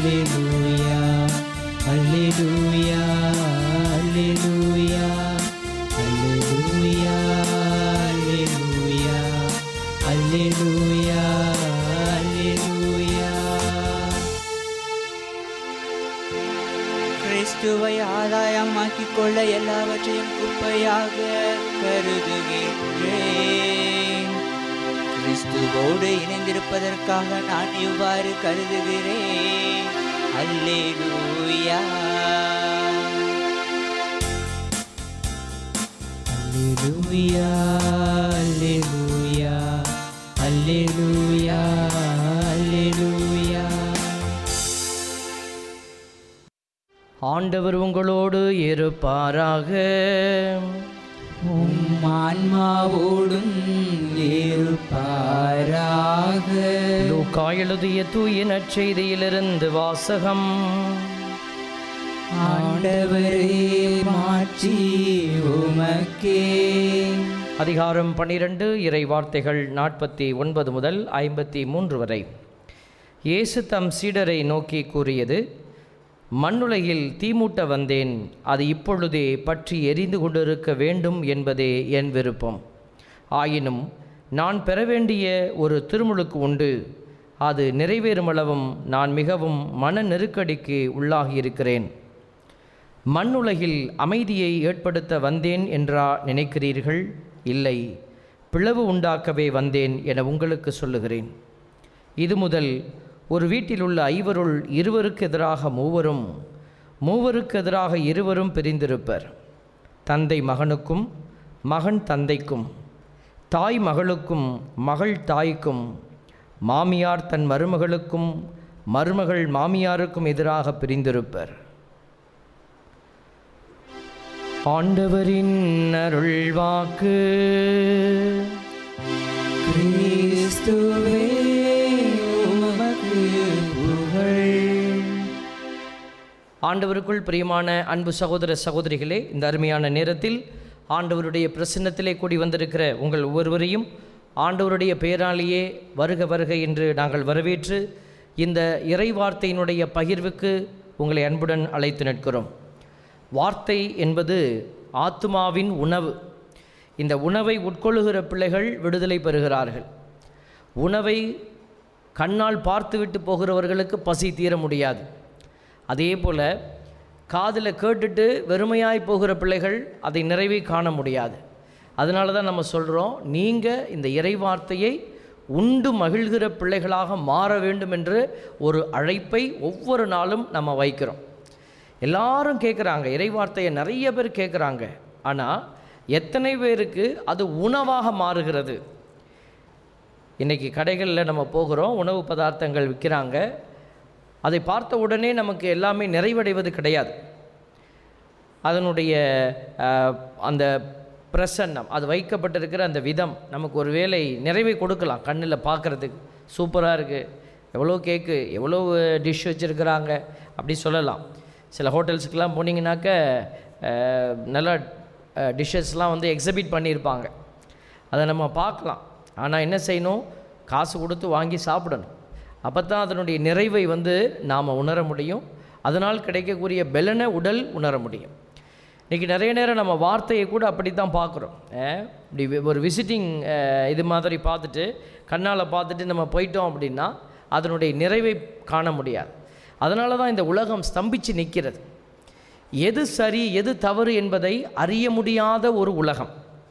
அல்லேலூயா அல்லேலூயா அல்லேலூயா அல்லேலூயா அல்லேலூயா அல்லேலூயா அல்லேலூயா கிறிஸ்துவை ஆதாயமாக்கிக் கொள்ள எல்லாவற்றையும் குப்பையாக கருதுகின்றேன் கிறிஸ்துவோடு இணைந்திருப்பதற்காக நான் இவ்வாறு கருதுகிறேன் அல்லேலூயா அல்லேலூயா அல்லேலூயா அல்லேலூயா அல்லேலூயா ஆண்டவர் உங்களோடு இருப்பாராக உம் ஆன்மாவோடும் இருப்பாராக லூக்கா எழுதிய தூய நற்செய்தியிலிருந்து வாசகம் ஆண்டவரே மாற்றி உமக்கே அதிகாரம் பன்னிரண்டு இறை வார்த்தைகள் நாற்பத்தி ஒன்பது முதல் ஐம்பத்தி மூன்று வரை இயேசு தம் சீடரை நோக்கி கூறியது மண்ணுலகில் தீமூட்ட வந்தேன் அது இப்பொழுதே பற்றி எரிந்து கொண்டிருக்க வேண்டும் என்பதே என் விருப்பம் ஆயினும் நான் பெற வேண்டிய ஒரு திருமுழுக்கு உண்டு அது நிறைவேறுமளவும் நான் மிகவும் மன நெருக்கடிக்கு உள்ளாகியிருக்கிறேன் மண்ணுலகில் அமைதியை ஏற்படுத்த வந்தேன் என்றா நினைக்கிறீர்கள் இல்லை பிளவு உண்டாக்கவே வந்தேன் என உங்களுக்கு சொல்லுகிறேன் இது முதல் ஒரு வீட்டில் உள்ள ஐவருள் இருவருக்கு எதிராக மூவரும் மூவருக்கு எதிராக இருவரும் பிரிந்திருப்பர் தந்தை மகனுக்கும் மகன் தந்தைக்கும் தாய் மகளுக்கும் மகள் தாய்க்கும் மாமியார் தன் மருமகளுக்கும் மருமகள் மாமியாருக்கும் எதிராக பிரிந்திருப்பர் ஆண்டவரின் அருள்வாக்கு கிறிஸ்துவே உமக்கு புகழ் ஆண்டவருக்குள் பிரியமான அன்பு சகோதர சகோதரிகளே இந்த அருமையான நேரத்தில் ஆண்டவருடைய பிரசன்னத்திலே கூடி வந்திருக்கிற உங்கள் ஒவ்வொருவரையும் ஆண்டவருடைய பெயராலேயே வருக வருக என்று நாங்கள் வரவேற்று இந்த இறை வார்த்தையினுடைய பகிர்வுக்கு உங்களை அன்புடன் அழைத்து நிற்கிறோம் வார்த்தை என்பது ஆத்மாவின் உணவு இந்த உணவை உட்கொள்ளுகிற பிள்ளைகள் விடுதலை பெறுகிறார்கள் உணவை கண்ணால் பார்த்துவிட்டு போகிறவர்களுக்கு பசி தீர முடியாது அதே போல் காதில் கேட்டுட்டு வெறுமையாய் போகிற பிள்ளைகள் அதை நிறைவே காண முடியாது அதனால தான் நம்ம சொல்கிறோம் நீங்கள் இந்த இறை வார்த்தையை உண்டு மகிழ்கிற பிள்ளைகளாக மாற வேண்டும் என்று ஒரு அழைப்பை ஒவ்வொரு நாளும் நம்ம வைக்கிறோம் எல்லாரும் கேட்குறாங்க இறைவார்த்தையை நிறைய பேர் கேட்குறாங்க ஆனால் எத்தனை பேருக்கு அது உணவாக மாறுகிறது இன்றைக்கி கடைகளில் நம்ம போகிறோம் உணவு பதார்த்தங்கள் விற்கிறாங்க அதை பார்த்த உடனே நமக்கு எல்லாமே நிறைவடைவது கிடையாது அதனுடைய அஹ், அந்த பிரசன்னம் அது வைக்கப்பட்டிருக்கிற அந்த விதம் நமக்கு ஒரு வேளை நிறைவை கொடுக்கலாம் கண்ணில் பார்க்குறதுக்கு சூப்பராக இருக்குது எவ்வளோ கேக்கு எவ்வளோ டிஷ் வச்சுருக்கிறாங்க அப்படி சொல்லலாம் சில ஹோட்டல்ஸுக்கெலாம் போனீங்கன்னாக்க அஹ், நல்ல டிஷ்ஷஸ்லாம் வந்து எக்ஸிபிட் பண்ணியிருப்பாங்க அதை நம்ம பார்க்கலாம் ஆனால் என்ன செய்யணும் காசு கொடுத்து வாங்கி சாப்பிடணும் அப்போ தான் அதனுடைய நிறைவை வந்து நாம் உணர முடியும் அதனால் கிடைக்கக்கூடிய பெலனை உடல் உணர முடியும் இன்றைக்கி நிறைய நேரம் நம்ம வார்த்தையை கூட அப்படி தான் பார்க்குறோம் இப்படி வி- ஒரு விசிட்டிங் இது மாதிரி பார்த்துட்டு கண்ணால் பார்த்துட்டு நம்ம போயிட்டோம் அப்படின்னா அதனுடைய நிறைவை காண முடியாது அதனால தான் இந்த உலகம் ஸ்தம்பித்து நிற்கிறது எது சரி எது தவறு என்பதை அறிய முடியாத ஒரு உலகம்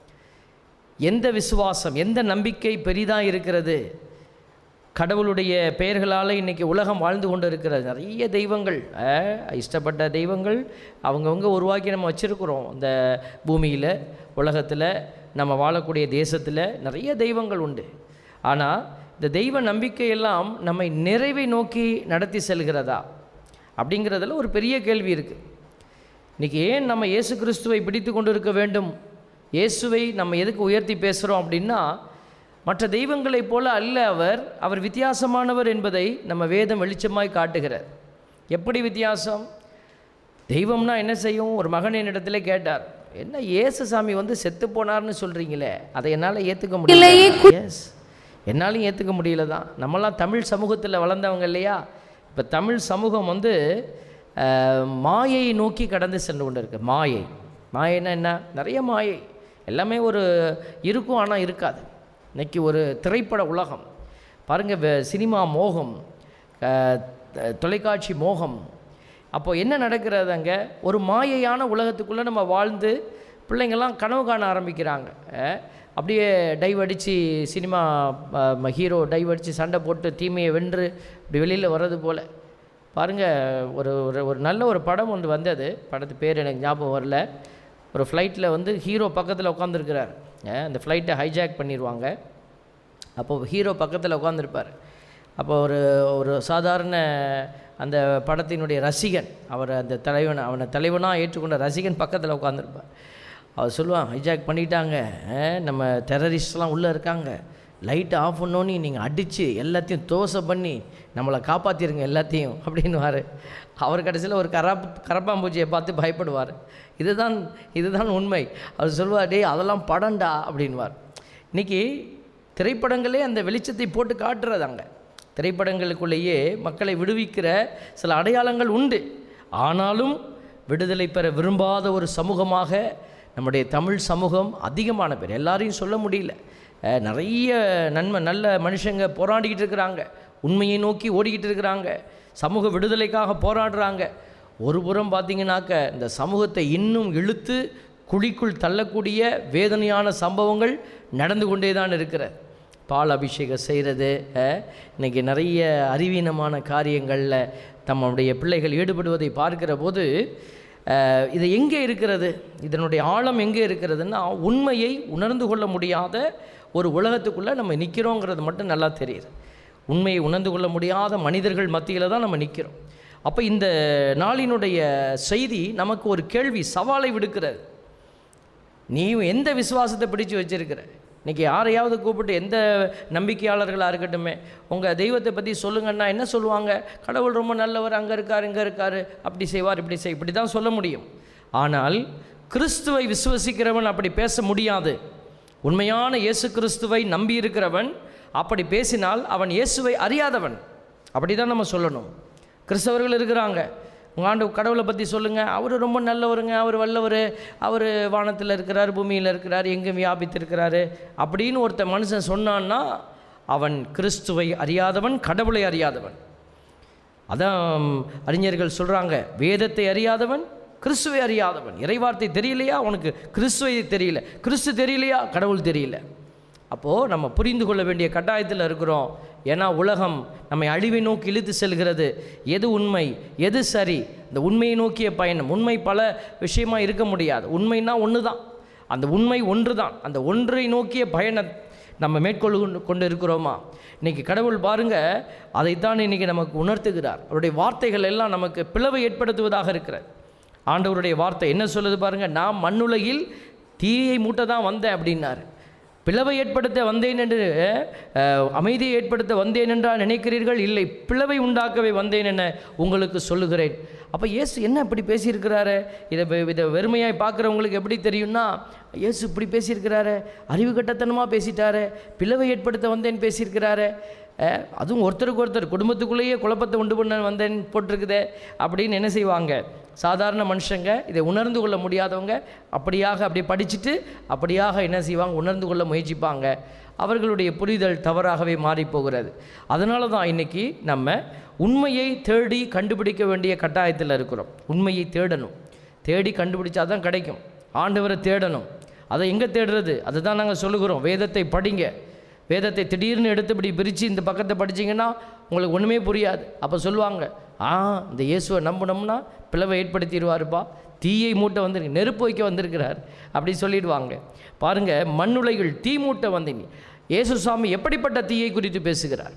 எந்த விசுவாசம் எந்த நம்பிக்கை பெரிதாக இருக்கிறது கடவுளுடைய பெயர்களால் இன்றைக்கி உலகம் வாழ்ந்து கொண்டு இருக்கிறது நிறைய தெய்வங்கள் அஹ், இஷ்டப்பட்ட தெய்வங்கள் அவங்கவுங்க உருவாக்கி நம்ம வச்சுருக்குறோம் இந்த பூமியில் உலகத்தில் நம்ம வாழக்கூடிய தேசத்தில் நிறைய தெய்வங்கள் உண்டு ஆனால் இந்த தெய்வ நம்பிக்கையெல்லாம் நம்மை நிறைவை நோக்கி நடத்தி செல்கிறதா அப்படிங்கிறதுல ஒரு பெரிய கேள்வி இருக்குது இன்றைக்கி ஏன் நம்ம இயேசு கிறிஸ்துவை பிடித்து கொண்டு இருக்க வேண்டும் இயேசுவை நம்ம எதுக்கு உயர்த்தி பேசுகிறோம் அப்படின்னா மற்ற தெய்வங்களைப் போல அல்ல அவர் அவர் வித்தியாசமானவர் என்பதை நம்ம வேதம் வெளிச்சமாய் காட்டுகிறார் எப்படி வித்தியாசம் தெய்வம்னா என்ன செய்யும் ஒரு மகன் என்னிடத்துல கேட்டார் என்ன இயேசு சாமி வந்து செத்து போனார்னு சொல்கிறீங்களே அதை என்னால் ஏற்றுக்க முடியல எஸ் என்னாலையும் ஏற்றுக்க முடியல தான் நம்மலாம் தமிழ் சமூகத்தில் வளர்ந்தவங்க இல்லையா இப்போ தமிழ் சமூகம் வந்து அஹ், மாயையை நோக்கி கடந்து சென்று கொண்டு இருக்கு மாயை மாயைன்னா என்ன நிறைய மாயை எல்லாமே ஒரு இருக்கும் ஆனால் இருக்காது இன்னைக்கு ஒரு திரைப்பட உலகம் பாருங்கள் சினிமா மோகம் அஹ், த- தொலைக்காட்சி மோகம் அப்போ என்ன நடக்கிறது அங்கே ஒரு மாயையான உலகத்துக்குள்ளே நம்ம வாழ்ந்து பிள்ளைங்கள்லாம் கனவு காண ஆரம்பிக்கிறாங்க அஹ், அப்படியே டைவ் அடித்து சினிமா ஹீரோ டைவ் அடித்து சண்டை போட்டு தீமையை வென்று இப்படி வெளியில் வர்றது போல் பாருங்கள் ஒரு ஒரு ஒரு நல்ல ஒரு படம் ஒன்று வந்தது படத்து பேர் எனக்கு ஞாபகம் வரல ஒரு ஃப்ளைட்டில் வந்து ஹீரோ பக்கத்தில் உட்காந்துருக்கிறார் அந்த ஃப்ளைட்டை ஹைஜாக் பண்ணிடுவாங்க அப்போ ஹீரோ பக்கத்தில் உட்காந்துருப்பார் அப்போ ஒரு ஒரு சாதாரண அந்த படத்தினுடைய ரசிகன் அவர் அந்த தலைவன் அவனை தலைவனாக ஏற்றுக்கொண்ட ரசிகன் பக்கத்தில் உட்காந்துருப்பார் அவர் சொல்லுவான் ஹைஜாக் பண்ணிட்டாங்க அஹ், நம்ம டெரரிஸ்ட்லாம் உள்ளே இருக்காங்க லைட்டை ஆஃப் பண்ணோன்னே நீங்கள் அடித்து எல்லாத்தையும் தோசை பண்ணி நம்மளை காப்பாற்றிருங்க எல்லாத்தையும் அப்படின்னுவார் அவர் கடைசியில் ஒரு கராப் கரப்பாம்பூச்சியை பார்த்து பயப்படுவார் இதுதான் இதுதான் உண்மை அவர் சொல்லுவார் டேய் அதெல்லாம் படம்டா அப்படின்வார் இன்னைக்கு திரைப்படங்களே அந்த வெளிச்சத்தை போட்டு காட்டுறது அங்கே திரைப்படங்களுக்குள்ளேயே மக்களை விடுவிக்கிற சில அடையாளங்கள் உண்டு ஆனாலும் விடுதலை பெற விரும்பாத ஒரு சமூகமாக நம்முடைய தமிழ் சமூகம் அதிகமான பேர் எல்லாரையும் சொல்ல முடியல அஹ், நிறைய நன்மை நல்ல மனுஷங்க போராடிக்கிட்டு இருக்கிறாங்க உண்மையை நோக்கி ஓடிக்கிட்டு இருக்கிறாங்க சமூக விடுதலைக்காக போராடுறாங்க ஒரு புறம் பார்த்தீங்கன்னாக்க இந்த சமூகத்தை இன்னும் இழுத்து குழிக்குள் தள்ளக்கூடிய வேதனையான சம்பவங்கள் நடந்து கொண்டே தான் இருக்கிறது பால் அபிஷேகம் செய்கிறது இன்னைக்கு நிறைய அறிவீனமான காரியங்களில் தம்முடைய பிள்ளைகள் ஈடுபடுவதை பார்க்கிற போது அஹ், இது எங்கே இருக்கிறது இதனுடைய ஆழம் எங்கே இருக்கிறதுன்னா உண்மையை உணர்ந்து கொள்ள முடியாத ஒரு உலகத்துக்குள்ளே நம்ம நிற்கிறோங்கிறது மட்டும் நல்லா தெரியுது உண்மையை உணர்ந்து கொள்ள முடியாத மனிதர்கள் மத்தியில் தான் நம்ம நிற்கிறோம் அப்போ இந்த நாளினுடைய செய்தி நமக்கு ஒரு கேள்வி சவாலை விடுக்கிறது நீ எந்த விசுவாசத்தை பிடிச்சு வச்சிருக்கிற இன்னைக்கு யாரையாவது கூப்பிட்டு எந்த நம்பிக்கையாளர்களாக இருக்கட்டுமே உங்கள் தெய்வத்தை பற்றி சொல்லுங்கன்னா என்ன சொல்லுவாங்க கடவுள் ரொம்ப நல்லவர் அங்கே இருக்கார் இங்கே இருக்கார் அப்படி செய்வார் இப்படி செய் இப்படி தான் சொல்ல முடியும் ஆனால் கிறிஸ்துவை விசுவசிக்கிறவன் அப்படி பேச முடியாது உண்மையான இயேசு கிறிஸ்துவை நம்பி இருக்கிறவன் அப்படி பேசினால் அவன் இயேசுவை அறியாதவன் அப்படி தான் நம்ம சொல்லணும் கிறிஸ்தவர்கள் இருக்கிறாங்க உங்கள் ஆண்டு கடவுளை பற்றி சொல்லுங்கள் அவர் ரொம்ப நல்லவருங்க அவர் வல்லவர் அவர் வானத்தில் இருக்கிறார் பூமியில் இருக்கிறார் எங்கே வியாபித்திருக்கிறாரு அப்படின்னு ஒருத்த மனுஷன் சொன்னான்னா அவன் கிறிஸ்துவை அறியாதவன் கடவுளை அறியாதவன் அதான் அறிஞர்கள் சொல்கிறாங்க வேதத்தை அறியாதவன் கிறிஸ்துவை அறியாதவன் இறைவார்த்தை தெரியலையா உனக்கு கிறிஸ்துவை தெரியல கிறிஸ்து தெரியலையா கடவுள் தெரியல அப்போது நம்ம புரிந்து கொள்ள வேண்டிய கட்டாயத்தில் இருக்கிறோம் ஏன்னா உலகம் நம்மை அழிவை நோக்கி இழுத்து செல்கிறது எது உண்மை எது சரி இந்த உண்மையை நோக்கிய பயணம் உண்மை பல விஷயமா இருக்க முடியாது உண்மைன்னா ஒன்று தான் அந்த உண்மை ஒன்று தான் அந்த ஒன்றை நோக்கிய பயணம் நம்ம மேற்கொண்டு கொண்டு- கொண்டு இருக்கிறோமா இன்னைக்கு கடவுள் பாருங்க அதைத்தான் இன்னைக்கு நமக்கு உணர்த்துகிறார் அவருடைய வார்த்தைகள் எல்லாம் நமக்கு பிளவை ஏற்படுத்துவதாக இருக்கிறது ஆண்டவருடைய வார்த்தை என்ன சொல்லுது பாருங்க நான் மண்ணுலகில் தீயை மூட்ட தான் வந்தேன் அப்படின்னாரு பிளவை ஏற்படுத்த வந்தேன் என்று அஹ், அமைதியை ஏற்படுத்த வந்தேன் என்றா நினைக்கிறீர்கள் இல்லை பிளவை உண்டாக்கவே வந்தேன் என உங்களுக்கு சொல்லுகிறேன் அப்போ இயேசு என்ன இப்படி பேசியிருக்கிறாரு இதை வெ- இதை வெறுமையாய் பார்க்குறவங்களுக்கு எப்படி தெரியும்னா இயேசு இப்படி பேசியிருக்கிறாரு அறிவு கட்டத்தனமாக பேசிட்டாரு பிளவை ஏற்படுத்த வந்தேன் பேசியிருக்கிறாரு அஹ், அதுவும் ஒருத்தருக்கு ஒருத்தர் குடும்பத்துக்குள்ளேயே குழப்பத்தை உண்டு பண்ண வந்தேன் போட்டிருக்குதே அப்படின்னு என்ன செய்வாங்க சாதாரண மனுஷங்க இதை உணர்ந்து கொள்ள முடியாதவங்க அப்படியாக அப்படி படிச்சுட்டு அப்படியாக என்ன செய்வாங்க உணர்ந்து கொள்ள முயற்சிப்பாங்க அவர்களுடைய புரிதல் தவறாகவே மாறி போகிறது அதனால தான் இன்னைக்கு நம்ம உண்மையை தேடி கண்டுபிடிக்க வேண்டிய கட்டாயத்தில் இருக்கிறோம் உண்மையை தேடணும் தேடி கண்டுபிடிச்சா தான் கிடைக்கும் ஆண்டவரை தேடணும் அதை எங்கே தேடுறது அதுதான் நாங்கள் சொல்லுகிறோம் வேதத்தை படிங்க வேதத்தை திடீர்னு எடுத்து இப்படி பிரித்து இந்த பக்கத்தை படிச்சீங்கன்னா உங்களுக்கு ஒன்றுமே புரியாது அப்போ சொல்லுவாங்க ஆ இந்த இயேசுவை நம்பினோம்னா பிளவை ஏற்படுத்திடுவாருப்பா தீயை மூட்டை வந்திருக்கு நெருப்பு வைக்க வந்திருக்கிறார் அப்படி சொல்லிடுவாங்க பாருங்க மண்ணுலைகள் தீ மூட்டை வந்தீங்க இயேசு சாமி எப்படிப்பட்ட தீயை குறித்து பேசுகிறார்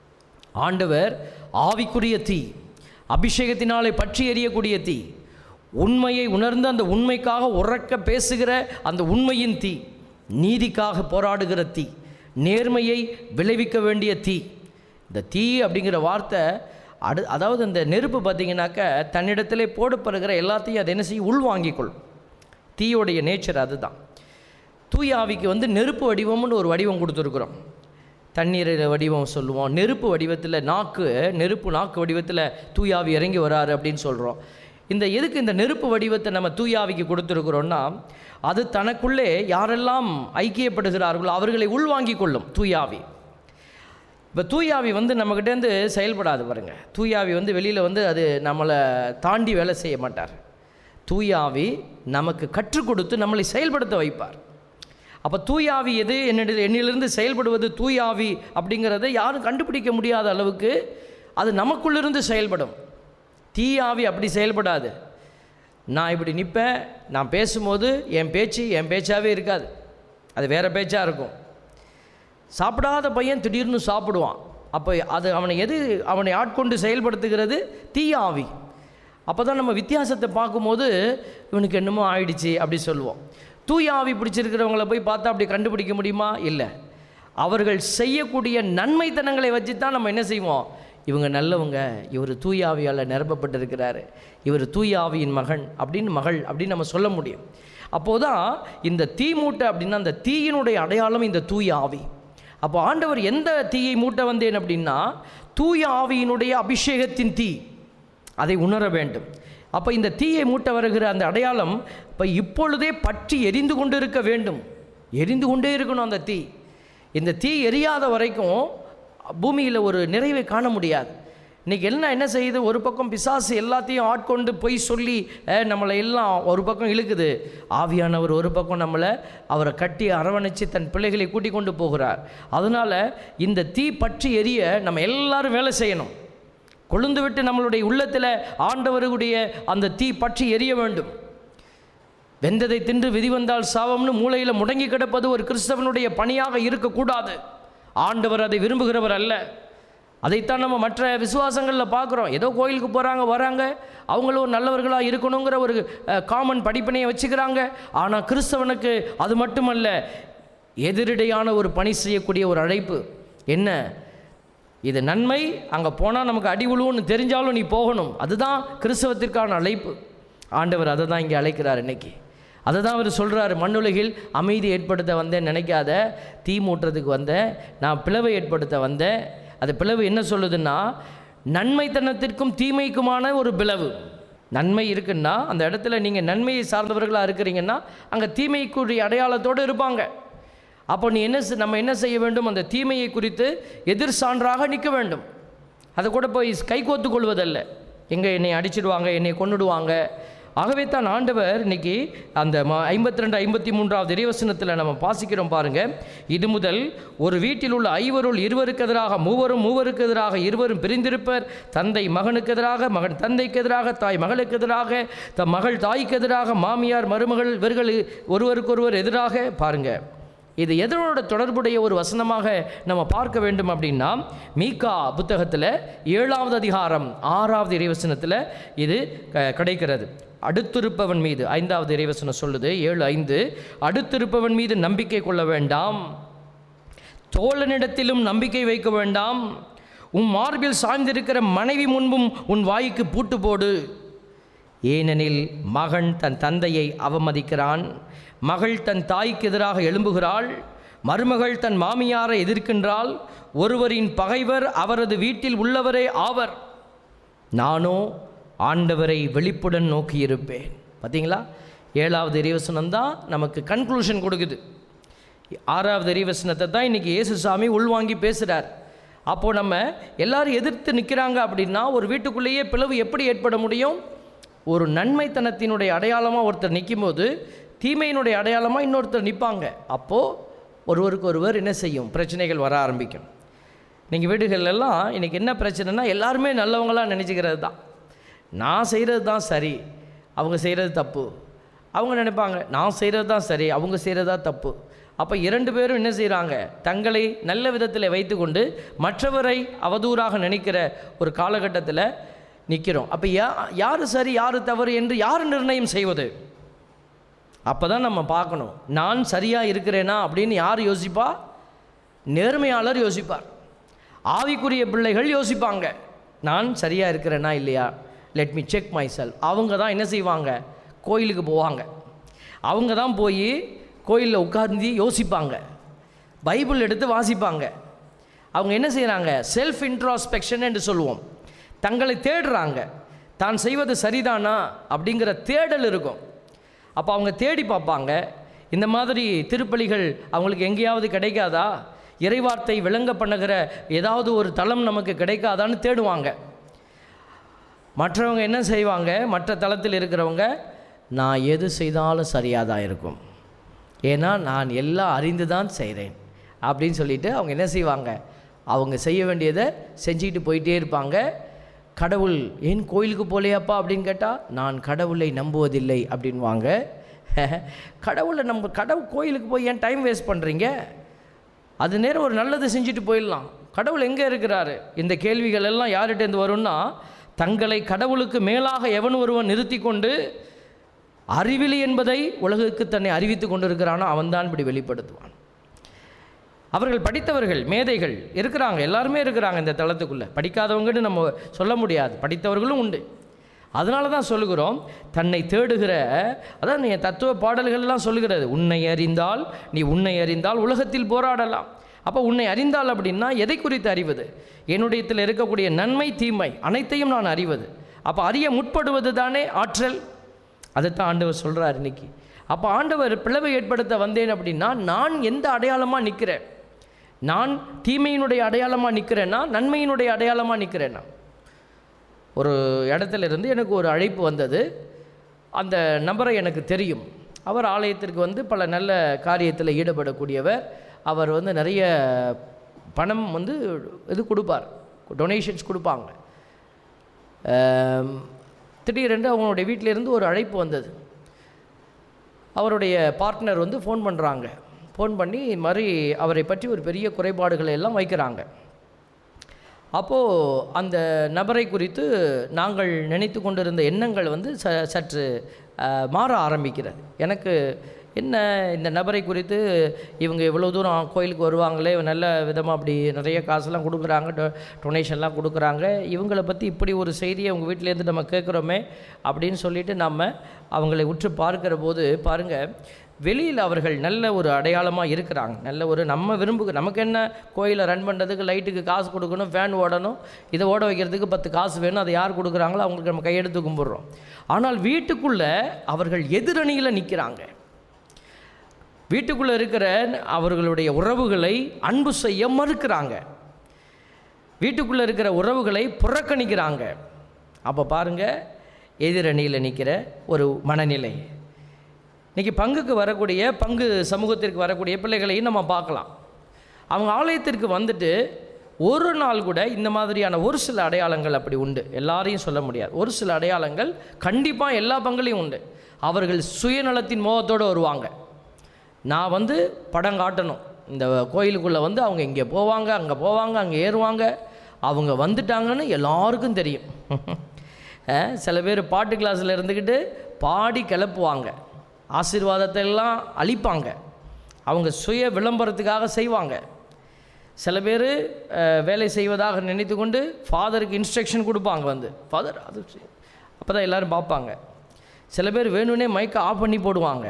ஆண்டவர் ஆவிக்குரிய தீ அபிஷேகத்தினாலே பற்றி எரியக்கூடிய தீ உண்மையை உணர்ந்து அந்த உண்மைக்காக உறக்க பேசுகிற அந்த உண்மையின் தீ நீதிக்காக போராடுகிற தீ நேர்மையை விளைவிக்க வேண்டிய தீ இந்த தீ அப்படிங்கிற வார்த்தை அடு அதாவது அந்த நெருப்பு பார்த்தீங்கன்னாக்க தன்னிடத்திலே போடப்படுகிற எல்லாத்தையும் அதை என்ன செய்யும் உள்வாங்கிக்கொள்ளும் தீயோடைய நேச்சர் அதுதான் தூய ஆவிக்கு வந்து நெருப்பு வடிவம்னு ஒரு வடிவம் கொடுத்துருக்குறோம் தண்ணீர் வடிவம் சொல்லுவோம் நெருப்பு வடிவத்தில் நாக்கு நெருப்பு நாக்கு வடிவத்தில் தூயாவி இறங்கி வராரு அப்படின்னு சொல்கிறோம் இந்த எதுக்கு இந்த நெருப்பு வடிவத்தை நம்ம தூயாவிக்கு கொடுத்துருக்குறோன்னா அது தனக்குள்ளே யாரெல்லாம் ஐக்கியப்படுகிறார்களோ அவர்களை உள்வாங்கிக் கொள்ளும் தூயாவி இப்போ தூயாவி வந்து நம்மக்கிட்டேருந்து செயல்படாது பாருங்க தூயாவி வந்து வெளியில் வந்து அது நம்மளை தாண்டி வேலை செய்ய மாட்டார் தூயாவி நமக்கு கற்றுக் கொடுத்து நம்மளை செயல்படுத்த வைப்பார் அப்போ தூயாவி எது என்னிட என்னிலிருந்து செயல்படுவது தூயாவி அப்படிங்கிறத யாரும் கண்டுபிடிக்க முடியாத அளவுக்கு அது நமக்குள்ளிருந்து செயல்படும் தீயாவி அப்படி செயல்படாது நான் இப்படி நிற்பேன் நான் பேசும்போது என் பேச்சு என் பேச்சாவே இருக்காது அது வேறு பேச்சாக இருக்கும் சாப்பிடாத பையன் திடீர்னு சாப்பிடுவான் அப்போ அது அவனை எது அவனை ஆட்கொண்டு செயல்படுத்துகிறது தீய ஆவி அப்போ தான் நம்ம வித்தியாசத்தை பார்க்கும்போது இவனுக்கு என்னமோ ஆயிடுச்சு அப்படி சொல்லுவோம் தூய ஆவி பிடிச்சிருக்கிறவங்கள போய் பார்த்தா அப்படி கண்டுபிடிக்க முடியுமா இல்லை அவர்கள் செய்யக்கூடிய நன்மைத்தனங்களை வச்சு தான் நம்ம என்ன செய்வோம் இவங்க நல்லவங்க இவர் தூய ஆவியால் நிரப்பப்பட்டிருக்கிறாரு இவர் தூய ஆவியின் மகன் அப்படின்னு மகள் அப்படின்னு நம்ம சொல்ல முடியும் அப்போதான் இந்த தீ மூட்டை அப்படின்னா அந்த தீயினுடைய அடையாளம் இந்த தூய ஆவி அப்போ ஆண்டவர் எந்த தீயை மூட்ட வந்தேன் அப்படின்னா தூய ஆவியினுடைய அபிஷேகத்தின் தீ அதை உணர வேண்டும் அப்போ இந்த தீயை மூட்ட வருகிற அந்த அடையாளம் இப்போ இப்பொழுதே பற்றி எரிந்து கொண்டு இருக்க வேண்டும் எரிந்து கொண்டே இருக்கணும் அந்த தீ இந்த தீ எரியாத வரைக்கும் பூமியில் ஒரு நிறைவை காண முடியாது இன்றைக்கி எல்லாம் என்ன செய்யுது ஒரு பக்கம் பிசாசு எல்லாத்தையும் ஆட்கொண்டு போய் சொல்லி அஹ், நம்மளை எல்லாம் ஒரு பக்கம் இழுக்குது ஆவியானவர் ஒரு பக்கம் நம்மளை அவரை கட்டி அரவணைச்சு தன் பிள்ளைகளை கூட்டிக் கொண்டு போகிறார் அதனால் இந்த தீ பற்றி எரிய நம்ம எல்லாரும் வேலை செய்யணும் கொழுந்து விட்டு நம்மளுடைய உள்ளத்தில் ஆண்டவருடைய அந்த தீ பற்றி எரிய வேண்டும் வெந்ததை தின்று விதி வந்தால் சாவம்னு மூளையில் முடங்கி கிடப்பது ஒரு கிறிஸ்தவனுடைய பணியாக இருக்கக்கூடாது ஆண்டவர் அதை விரும்புகிறவர் அல்ல அதைத்தான் நம்ம மற்ற விசுவாசங்களில் பார்க்குறோம் ஏதோ கோயிலுக்கு போகிறாங்க வராங்க அவங்களும் நல்லவர்களாக இருக்கணுங்கிற ஒரு காமன் படிப்பினையை வச்சுக்கிறாங்க ஆனால் கிறிஸ்தவனுக்கு அது மட்டுமல்ல எதிரிடையான ஒரு பணி செய்யக்கூடிய ஒரு அழைப்பு என்ன இது நன்மை அங்கே போனால் நமக்கு அடி விழுவுன்னு தெரிஞ்சாலும் நீ போகணும் அதுதான் கிறிஸ்தவத்திற்கான அழைப்பு ஆண்டவர் அதை தான் இங்கே அழைக்கிறார் இன்னைக்கு அதை தான் அவர் சொல்கிறாரு மண்ணுலகில் அமைதி ஏற்படுத்த வந்தேன் நினைக்காத தீ மூட்டுறதுக்கு வந்தேன் நான் பிளவை ஏற்படுத்த வந்தேன் அது பிளவு என்ன சொல்லுதுன்னா நன்மைத்தனத்திற்கும் தீமைக்குமான ஒரு பிளவு நன்மை இருக்குன்னா அந்த இடத்துல நீங்கள் நன்மையை சார்ந்தவர்களாக இருக்கிறீங்கன்னா அங்கே தீமைக்குரிய அடையாளத்தோடு இருப்பாங்க அப்போ நீ என்ன செ- நம்ம என்ன செய்ய வேண்டும் அந்த தீமையை குறித்து எதிர் சான்றாக நிற்க வேண்டும் அதை கூட போய் கைகோத்து கொள்வதல்ல எங்கே என்னை அடிச்சிடுவாங்க என்னை கொன்னுடுவாங்க ஆகவே தான் ஆண்டவர் இன்னைக்கு அந்த ம ஐம்பத்தி ரெண்டு ஐம்பத்தி மூன்றாவது இறைவசனத்தில் நம்ம பாசிக்கிறோம் பாருங்க இது முதல் ஒரு வீட்டில் உள்ள ஐவருள் இருவருக்கு எதிராக மூவரும் மூவருக்கு எதிராக இருவரும் பிரிந்திருப்பர் தந்தை மகனுக்கு எதிராக மகன் தந்தைக்கு எதிராக தாய் மகளுக்கு எதிராக த மகள் தாய்க்கு எதிராக மாமியார் மருமகள் இவர்கள் ஒருவருக்கொருவர் எதிராக பாருங்க இது எதனோட தொடர்புடைய ஒரு வசனமாக நம்ம பார்க்க வேண்டும் அப்படின்னா மீகா புத்தகத்தில் ஏழாவது அதிகாரம் ஆறாவது இறைவசனத்தில் இது க- கிடைக்கிறது அடுத்திருப்பவன் மீது ஐந்தாவது இறைவசனம் சொல்லுது ஏழு ஐந்து அடுத்திருப்பவன் மீது நம்பிக்கை கொள்ள வேண்டாம் தோழனிடத்திலும் நம்பிக்கை வைக்க வேண்டாம் உன் மார்பில் சாய்ந்திருக்கிற மனைவி முன்பும் உன் வாய்க்கு பூட்டு போடு ஏனெனில் மகன் தன் தந்தையை அவமதிக்கிறான் மகள் தன் தாய்க்கு எதிராக எழும்புகிறாள் மருமகள் தன் மாமியாரை எதிர்க்கின்றாள் ஒருவரின் பகைவர் அவரது வீட்டில் உள்ளவரே ஆவர் நானோ ஆண்டவரை வெளிப்புடன் நோக்கியிருப்பேன் பார்த்தீங்களா ஏழாவது இறைவசனம் தான் நமக்கு கன்க்ளூஷன் கொடுக்குது ஆறாவது இறைவசனத்தை தான் இன்றைக்கி இயேசுசாமி உள்வாங்கி பேசுகிறார் அப்போது நம்ம எல்லாரும் எதிர்த்து நிற்கிறாங்க அப்படின்னா ஒரு வீட்டுக்குள்ளேயே பிளவு எப்படி ஏற்பட முடியும் ஒரு நன்மைத்தனத்தினுடைய அடையாளமாக ஒருத்தர் நிற்கும்போது தீமையினுடைய அடையாளமாக இன்னொருத்தர் நிற்பாங்க அப்போது ஒருவருக்கு ஒருவர் என்ன செய்யும் பிரச்சனைகள் வர ஆரம்பிக்கும் நீங்கள் வீடுகள் எல்லாம் இன்றைக்கி என்ன பிரச்சனைனா எல்லாருமே நல்லவங்களாக நினச்சிக்கிறது தான் நான் செய்கிறது தான் சரி அவங்க செய்கிறது தப்பு அவங்க நினைப்பாங்க நான் செய்கிறது தான் சரி அவங்க செய்கிறது தான் தப்பு அப்போ இரண்டு பேரும் என்ன செய்கிறாங்க தங்களை நல்ல விதத்தில் வைத்துக்கொண்டு மற்றவரை அவதூறாக நினைக்கிற ஒரு காலகட்டத்தில் நிற்கிறோம் அப்போ யா யார் சரி யார் தவறு என்று யார் நிர்ணயம் செய்வது அப்போ தான் நம்ம பார்க்கணும் நான் சரியாக இருக்கிறேனா அப்படின்னு யார் யோசிப்பா நேர்மையாளர் யோசிப்பார் ஆவிக்குரிய பிள்ளைகள் யோசிப்பாங்க நான் சரியாக இருக்கிறேனா இல்லையா let me check my cell அவங்க தான் என்ன செய்வாங்க கோயிலுக்கு போவாங்க அவங்க தான் போய் கோயிலில் உட்கார்ந்து யோசிப்பாங்க பைபிள் எடுத்து வாசிப்பாங்க அவங்க என்ன செய்கிறாங்க செல்ஃப் இன்ட்ராஸ்பெக்ஷன் என்று சொல்லுவோம் தங்களை தேடுறாங்க தான் செய்வது சரிதானா அப்படிங்கிற தேடல் இருக்கும் அப்போ அவங்க தேடி பார்ப்பாங்க இந்த மாதிரி திருப்பலிகள் அவங்களுக்கு எங்கேயாவது கிடைக்காதா இறைவார்த்தை விளங்க பண்ணுகிற ஏதாவது ஒரு தளம் நமக்கு கிடைக்காதான்னு தேடுவாங்க மற்றவங்க என்ன செய்வாங்க மற்ற தளத்தில் இருக்கிறவங்க நான் எது செய்தாலும் சரியாக தான் இருக்கும் ஏன்னா நான் எல்லாம் அறிந்து தான் செய்கிறேன் அப்படின்னு சொல்லிட்டு அவங்க என்ன செய்வாங்க அவங்க செய்ய வேண்டியதை செஞ்சுக்கிட்டு போயிட்டே இருப்பாங்க கடவுள் ஏன் கோயிலுக்கு போலையாப்பா அப்படின்னு கேட்டால் நான் கடவுளை நம்புவதில்லை அப்படின்வாங்க கடவுளை நம்ம கடவுள் கோயிலுக்கு போய் ஏன் டைம் வேஸ்ட் பண்ணுறீங்க அது நேரம் ஒரு நல்லது செஞ்சுட்டு போயிடலாம் கடவுள் எங்கே இருக்கிறாரு இந்த கேள்விகள் எல்லாம் யார்கிட்டேருந்து வரும்னா தங்களை கடவுளுக்கு மேலாக எவன் ஒருவன் நிறுத்தி கொண்டு அறிவிலி என்பதை உலகுக்கு தன்னை அறிவித்து கொண்டிருக்கிறானோ அவன்தான் இப்படி வெளிப்படுத்துவான் அவர்கள் படித்தவர்கள் மேதைகள் இருக்கிறாங்க எல்லாருமே இருக்கிறாங்க இந்த தளத்துக்குள்ளே படிக்காதவங்கன்னு நம்ம சொல்ல முடியாது படித்தவர்களும் உண்டு அதனால தான் சொல்லுகிறோம் தன்னை தேடுகிற அதான் நீ தத்துவ பாடல்கள்லாம் சொல்லுகிறது உன்னை அறிந்தால் நீ உன்னை அறிந்தால் உலகத்தில் போராடலாம் அப்போ உன்னை அறிந்தால் அப்படின்னா எதை குறித்து அறிவது என்னுடையத்தில் இருக்கக்கூடிய நன்மை தீமை அனைத்தையும் நான் அறிவது அப்போ அறிய முற்படுவது தானே ஆற்றல் அதைத்தான் ஆண்டவர் சொல்கிறார் இன்னைக்கு அப்போ ஆண்டவர் பிளவை ஏற்படுத்த வந்தேன் அப்படின்னா நான் எந்த அடையாளமாக நிற்கிறேன் நான் தீமையினுடைய அடையாளமாக நிற்கிறேன்னா நன்மையினுடைய அடையாளமாக நிற்கிறேன்னா ஒரு இடத்துல இருந்து எனக்கு ஒரு அழைப்பு வந்தது அந்த நபரை எனக்கு தெரியும் அவர் ஆலயத்திற்கு வந்து பல நல்ல காரியத்தில் ஈடுபடக்கூடியவர் அவர் வந்து நிறைய பணம் வந்து இது கொடுப்பார் டொனேஷன்ஸ் கொடுப்பாங்க ஆம், திடீரென்று அவங்களுடைய வீட்டிலேருந்து ஒரு அழைப்பு வந்தது அவருடைய பார்ட்னர் வந்து ஃபோன் பண்ணுறாங்க ஃபோன் பண்ணி இது மாதிரி அவரை பற்றி ஒரு பெரிய குறைபாடுகளை எல்லாம் வைக்கிறாங்க அப்போது அந்த நபரை குறித்து நாங்கள் நினைத்து கொண்டிருந்த எண்ணங்கள் வந்து ச சற்று அஹ், மாற ஆரம்பிக்கிறது எனக்கு என்ன இந்த நபரை குறித்து இவங்க இவ்வளோ தூரம் கோயிலுக்கு வருவாங்களே நல்ல விதமாக அப்படி நிறைய காசெல்லாம் கொடுக்குறாங்க டொ டொனேஷன்லாம் கொடுக்குறாங்க இவங்களை பற்றி இப்படி ஒரு செய்தியை அவங்க வீட்டிலேருந்து நம்ம கேட்குறோமே அப்படின்னு சொல்லிட்டு நம்ம அவங்களை உற்று பார்க்கிற போது பாருங்கள் வெளியில் அவர்கள் நல்ல ஒரு அடையாளமாக இருக்கிறாங்க நல்ல ஒரு நம்ம விரும்புக நமக்கு என்ன கோயிலை ரன் பண்ணுறதுக்கு லைட்டுக்கு காசு கொடுக்கணும் ஃபேன் ஓடணும் இதை ஓட வைக்கிறதுக்கு பத்து காசு வேணும் அதை யார் கொடுக்குறாங்களோ அவங்களுக்கு நம்ம கையெடுத்து கும்பிட்றோம் ஆனால் வீட்டுக்குள்ளே அவர்கள் எதிரணியில் நிற்கிறாங்க வீட்டுக்குள்ளே இருக்கிற அவர்களுடைய உறவுகளை அன்பு செய்ய மறுக்கிறாங்க வீட்டுக்குள்ளே இருக்கிற உறவுகளை புறக்கணிக்கிறாங்க அப்போ பாருங்கள் எதிரணியில் நிற்கிற ஒரு மனநிலை இன்றைக்கி பங்குக்கு வரக்கூடிய பங்கு சமூகத்திற்கு வரக்கூடிய பிள்ளைகளையும் நம்ம பார்க்கலாம் அவங்க ஆலயத்திற்கு வந்துட்டு ஒரு நாள் கூட இந்த மாதிரியான ஒரு சில அடையாளங்கள் அப்படி உண்டு எல்லாரையும் சொல்ல முடியாது ஒரு சில அடையாளங்கள் கண்டிப்பாக எல்லா பங்குலையும் உண்டு அவர்கள் சுயநலத்தின் மோகத்தோடு வருவாங்க நான் வந்து படம் காட்டணும் இந்த கோயிலுக்குள்ளே வந்து அவங்க இங்கே போவாங்க அங்கே போவாங்க அங்கே ஏறுவாங்க அவங்க வந்துட்டாங்கன்னு எல்லாருக்கும் தெரியும் அஹ், சில பேர் பாட்டு கிளாஸில் இருந்துக்கிட்டு பாடி கிளப்புவாங்க ஆசீர்வாதத்தை எல்லாம் அழிப்பாங்க அவங்க சுய விளம்பரத்துக்காக செய்வாங்க சில பேர் வேலை செய்வதாக நினைத்து கொண்டு ஃபாதருக்கு இன்ஸ்ட்ரக்ஷன் கொடுப்பாங்க வந்து ஃபாதர் அது அப்போ தான் எல்லோரும் பார்ப்பாங்க சில பேர் வேணும்னே மைக்கை ஆஃப் பண்ணி போடுவாங்க